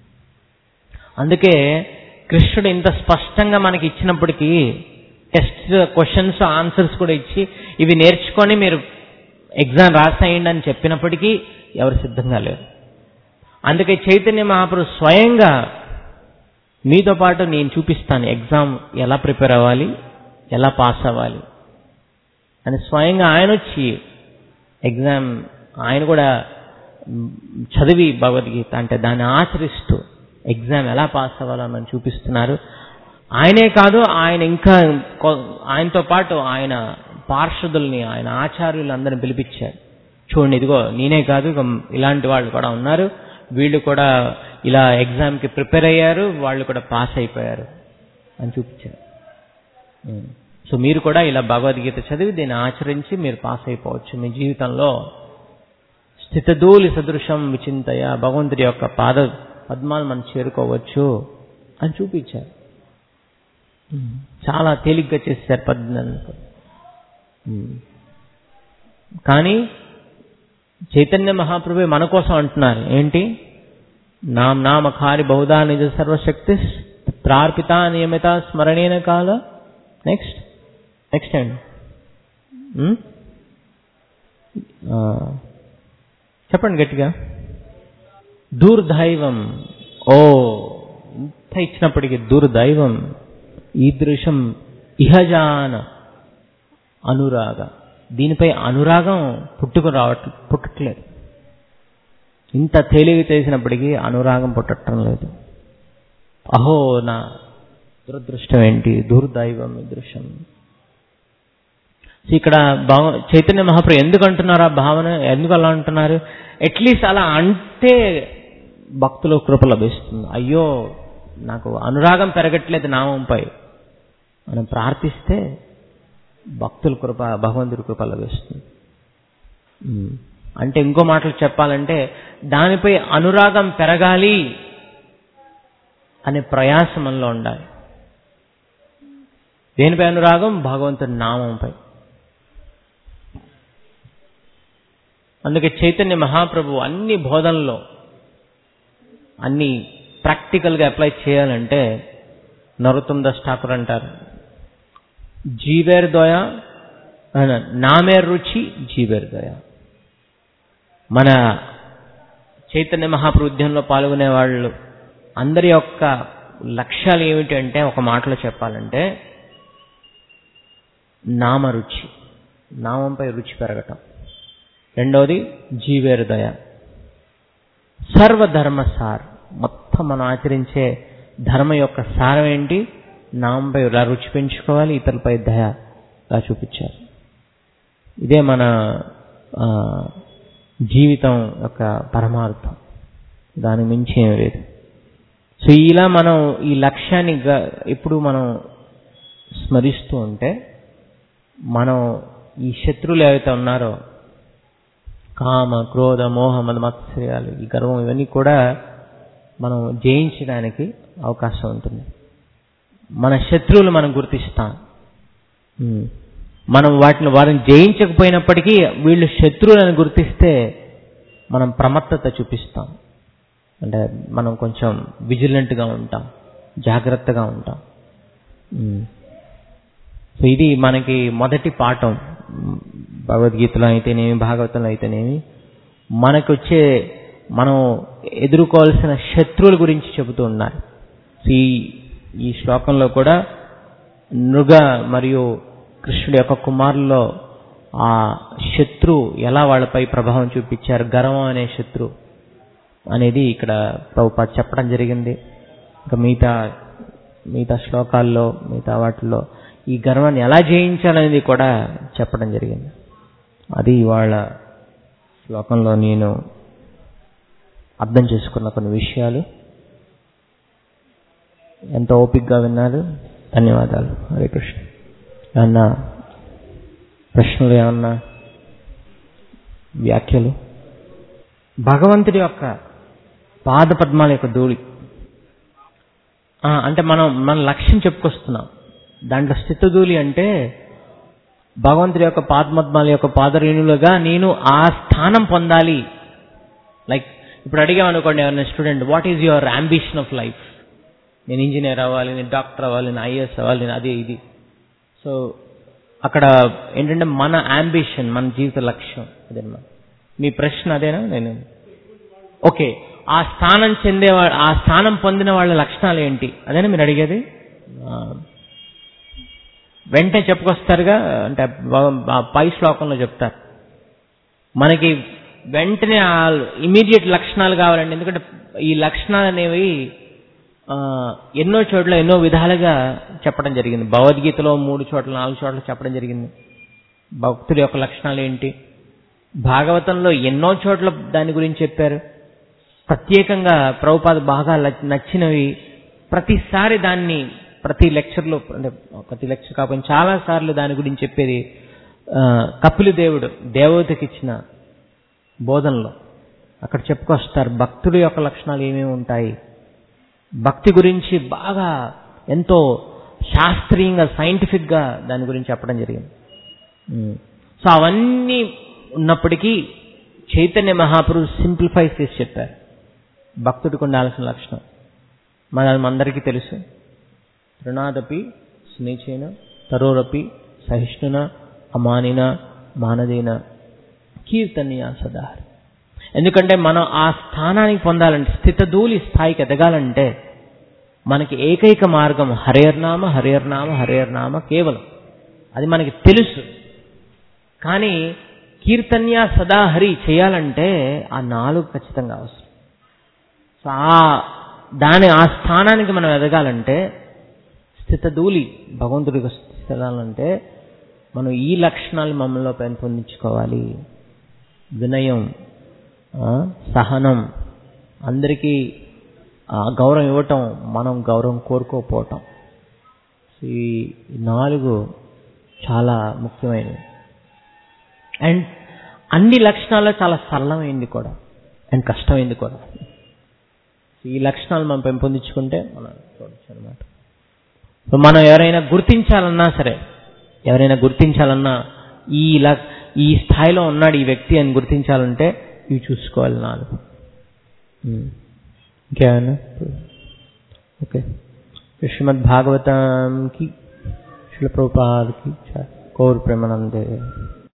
అందుకే కృష్ణుడు ఇంత స్పష్టంగా మనకి ఇచ్చినప్పటికీ టెస్ట్ క్వశ్చన్స్ ఆన్సర్స్ కూడా ఇచ్చి ఇవి నేర్చుకొని మీరు ఎగ్జామ్ రాసేయండి అని చెప్పినప్పటికీ ఎవరు సిద్ధంగా లేరు అందుకే చైతన్య మహాప్రభు స్వయంగా మీతో పాటు నేను చూపిస్తాను ఎగ్జామ్ ఎలా ప్రిపేర్ అవ్వాలి ఎలా పాస్ అవ్వాలి అని స్వయంగా ఆయన వచ్చి ఎగ్జామ్ ఆయన కూడా మ్, చదివి భగవద్గీత అంటే దాన్ని ఆచరిస్తూ ఎగ్జామ్ ఎలా పాస్ అవ్వాలో మనం చూపిస్తున్నారు ఆయనే కాదు ఆయన ఇంకా కొ- ఆయనతో పాటు ఆయన పార్షదుల్ని ఆయన ఆచార్యులందరిని పిలిపించాడు చూడండి ఇదిగో నేనే కాదు ఇక ఇలాంటి వాళ్ళు కూడా ఉన్నారు వీళ్ళు కూడా ఇలా ఎగ్జామ్కి ప్రిపేర్ అయ్యారు వాళ్ళు కూడా పాస్ అయిపోయారు అని చూపించారు ఉం. సో మీరు కూడా ఇలా భగవద్గీత చదివి దీన్ని ఆచరించి మీరు పాస్ అయిపోవచ్చు మీ జీవితంలో స్థితధూలి సదృశం విచింతయ భగవంతుడి యొక్క పాద పద్మాలు మనం చేరుకోవచ్చు అని చూపించారు ఉం. చాలా తేలిగ్గా చేశారు పద్మాలను ఉం. కానీ చైతన్య మహాప్రభు మన కోసం అంటున్నారు ఏంటి నాం నామ ఖారి బహుదా నిజ సర్వశక్తి ప్రార్పిత నియమిత స్మరణేన కాల నెక్స్ట్ నెక్స్ట్ అండి ఉం? ఆ, చెప్పండి గట్టిగా దుర్దైవం ఓ ఇంత ఇచ్చినప్పటికీ దుర్దైవం ఈదృశం ఇహజాన అనురాగ దీనిపై అనురాగం పుట్టుకు రావట్ పుట్టట్లేదు ఇంత తేలిక చేసినప్పటికీ అనురాగం పుట్టడం లేదు అహో నా దురదృష్టం ఏంటి దుర్దైవం ఈ దృశ్యం సో ఇక్కడ భావ చైతన్య మహాప్రభు ఎందుకు అంటున్నారు ఆ భావన ఎందుకు అలా అంటున్నారు అట్లీస్ట్ అలా అంటే భక్తుల కృప లభిస్తుంది అయ్యో నాకు అనురాగం పెరగట్లేదు నామంపై మనం ప్రార్థిస్తే భక్తుల కృప భగవంతుడి కృప లభిస్తుంది ఉమ్. అంటే ఇంకో మాటలు చెప్పాలంటే దానిపై అనురాగం పెరగాలి అనే ప్రయాసం మనలో ఉండాలి దేనిపై అనురాగం భగవంతుడి నామంపై అందుకే చైతన్య మహాప్రభు అన్ని బోధనలో అన్ని ప్రాక్టికల్గా అప్లై చేయాలంటే నరోత్తం దాస్ ఠాకూర్ అంటారు జీవేర్ దయ నామేర్ రుచి జీవేర్ దయ మన చైతన్య మహాప్రభు ఉద్యమంలో పాల్గొనే వాళ్ళు అందరి యొక్క లక్ష్యాలు ఏమిటి అంటే ఒక మాటలో చెప్పాలంటే నామరుచి నామంపై రుచి పెరగటం రెండవది జీవేరు దయ సర్వధర్మ సార్ మొత్తం మనం ఆచరించే ధర్మ యొక్క సారం ఏంటి నామంపై ఇలా రుచి పెంచుకోవాలి ఇతరులపై దయగా చూపించాలి ఇదే మన ఆ, జీవితం యొక్క పరమార్థం దాని మించి ఏం లేదు సో ఇలా మనం ఈ లక్ష్యాన్ని గ- ఎప్పుడు మనం స్మరిస్తూ ఉంటే మనం ఈ శత్రువులు ఏవైతే ఉన్నారో కామ క్రోధ మోహ మద మత్సర్యాలు ఈ గర్వం ఇవన్నీ కూడా మనం జయించడానికి అవకాశం ఉంటుంది మన శత్రువులు మనం గుర్తిస్తాం ఉమ్. మనం వాటిని వారిని జయించకపోయినప్పటికీ వీళ్ళు శత్రువులను గుర్తిస్తే మనం ప్రమత్తత చూపిస్తాం అంటే మనం కొంచెం విజిలెంట్గా ఉంటాం జాగ్రత్తగా ఉంటాం ఉమ్. సో ఇది మనకి మొదటి పాఠం ఉమ్, భగవద్గీతలో అయితేనేమి భాగవతంలో అయితేనేమి మనకు వచ్చే మనం ఎదుర్కోవాల్సిన శత్రువుల గురించి చెబుతూ ఉన్నారు సో ఈ ఈ శ్లోకంలో కూడా నృగ మరియు కృష్ణుడి యొక్క కుమారుల్లో ఆ శత్రు ఎలా వాళ్ళపై ప్రభావం చూపించారు గర్వం అనే శత్రు అనేది ఇక్కడ ప్రభుపాద చెప్పడం జరిగింది ఇంకా మిగతా మిగతా శ్లోకాల్లో మిగతా వాటిల్లో ఈ గర్వాన్ని ఎలా జయించాలనేది కూడా చెప్పడం జరిగింది అది ఇవాళ శ్లోకంలో నేను అర్థం చేసుకున్న కొన్ని విషయాలు ఎంతో ఓపికగా విన్నారు ధన్యవాదాలు హరే కృష్ణ ఏమన్నా ప్రశ్నలు ఏమన్నా వ్యాఖ్యలు భగవంతుడి యొక్క పాద పద్మాల యొక్క ధూళి ఆ, అంటే మనం మన లక్ష్యం చెప్పుకొస్తున్నాం దాంట్లో స్థితధూళి అంటే భగవంతుడి యొక్క పాదపద్మాల యొక్క పాదరేణులుగా నేను ఆ స్థానం పొందాలి లైక్ ఇప్పుడు అడిగామనుకోండి ఎవరైనా student what is your ambition of life నేను ఇంజనీర్ అవ్వాలి నేను డాక్టర్ అవ్వాలి నేను ఐఏఎస్ అవ్వాలి నేను అది ఇది సో అక్కడ ఏంటంటే మన అంబిషన్ మన జీవిత లక్ష్యం అదేనమాట మీ ప్రశ్న అదేనా నేను ఓకే ఆ స్థానం చెందే వా- ఆ స్థానం పొందిన వాళ్ళ లక్షణాలు ఏంటి అదేనా మీరు అడిగేది ఆ, వెంటనే చెప్పుకొస్తారుగా అంటే బా- ఆ పై శ్లోకంలో చెప్తారు మనకి వెంటనే ఆ ఇమీడియట్ లక్షణాలు కావాలండి ఎందుకంటే ఈ లక్షణాలు అనేవి ఆ, ఎన్నో చోట్ల ఎన్నో విధాలుగా చెప్పడం జరిగింది భగవద్గీతలో మూడు చోట్ల నాలుగు చోట్ల చెప్పడం జరిగింది భక్తుడి యొక్క లక్షణాలు ఏంటి భాగవతంలో ఎన్నో చోట్ల దాని గురించి చెప్పారు ప్రత్యేకంగా ప్రభుపాద బాగా ల- నచ్చినవి ప్రతిసారి దాన్ని ప్రతి లెక్చర్లో అంటే ప్రతి లెక్చర్ కాకపోతే చాలా సార్లు దాని గురించి చెప్పేది ఆ, కపిలి దేవుడు దేవతకి ఇచ్చిన బోధనలో అక్కడ చెప్పుకొస్తారు భక్తుడి యొక్క లక్షణాలు ఏమేమి ఉంటాయి భక్తి గురించి బాగా ఎంతో శాస్త్రీయంగా సైంటిఫిక్గా దాని గురించి చెప్పడం జరిగింది ఉమ్. సో అవన్నీ ఉన్నప్పటికీ చైతన్య మహాపురుషు సింప్లిఫై చేసి చెప్పారు భక్తుడికి ఉండాల్సిన లక్షణం మన అది మనందరికీ తెలుసు రుణాదపి స్నేచేన తరోరపి సహిష్ణున అమానిన మానదేన కీర్తనీయ సదాహరి ఎందుకంటే మనం ఆ స్థానానికి పొందాలంటే స్థితధూలి స్థాయికి ఎదగాలంటే మనకి ఏకైక మార్గం హరేర్నామ హరేర్నామ హరేర్నామ కేవలం అది మనకి తెలుసు కానీ కీర్తన్య సదాహరి చేయాలంటే ఆ నాలుగు ఖచ్చితంగా అవసరం సో ఆ దాని ఆ స్థానానికి మనం ఎదగాలంటే స్థితధూలి భగవంతుడికి స్థితాలంటే మనం ఈ లక్షణాలు మమ్మల్ని పెంపొందించుకోవాలి వినయం ఆ, సహనం అందరికీ ఆ, గౌరవం ఇవ్వటం మనం గౌరవం కోరుకోకపోవటం సో ఈ నాలుగు చాలా ముఖ్యమైనవి అండ్ అన్ని లక్షణాల్లో చాలా సరళమైంది కూడా అండ్ కష్టమైంది కూడా సో ఈ లక్షణాలు మనం పెంపొందించుకుంటే మనం చూడొచ్చు అనమాట సో మనం ఎవరైనా గుర్తించాలన్నా సరే ఎవరైనా గుర్తించాలన్నా ఈ ఇలా ఈ స్థాయిలో ఉన్నాడు ఈ వ్యక్తి అని గుర్తించాలంటే ఇవి చూసుకోవాలి నాలుగు ఉమ్. ఇంకేమైనా ఓకే శ్రీమద్ భాగవతం కి శిల ప్రభుపాద్ కి కౌర్ ప్రేమానందే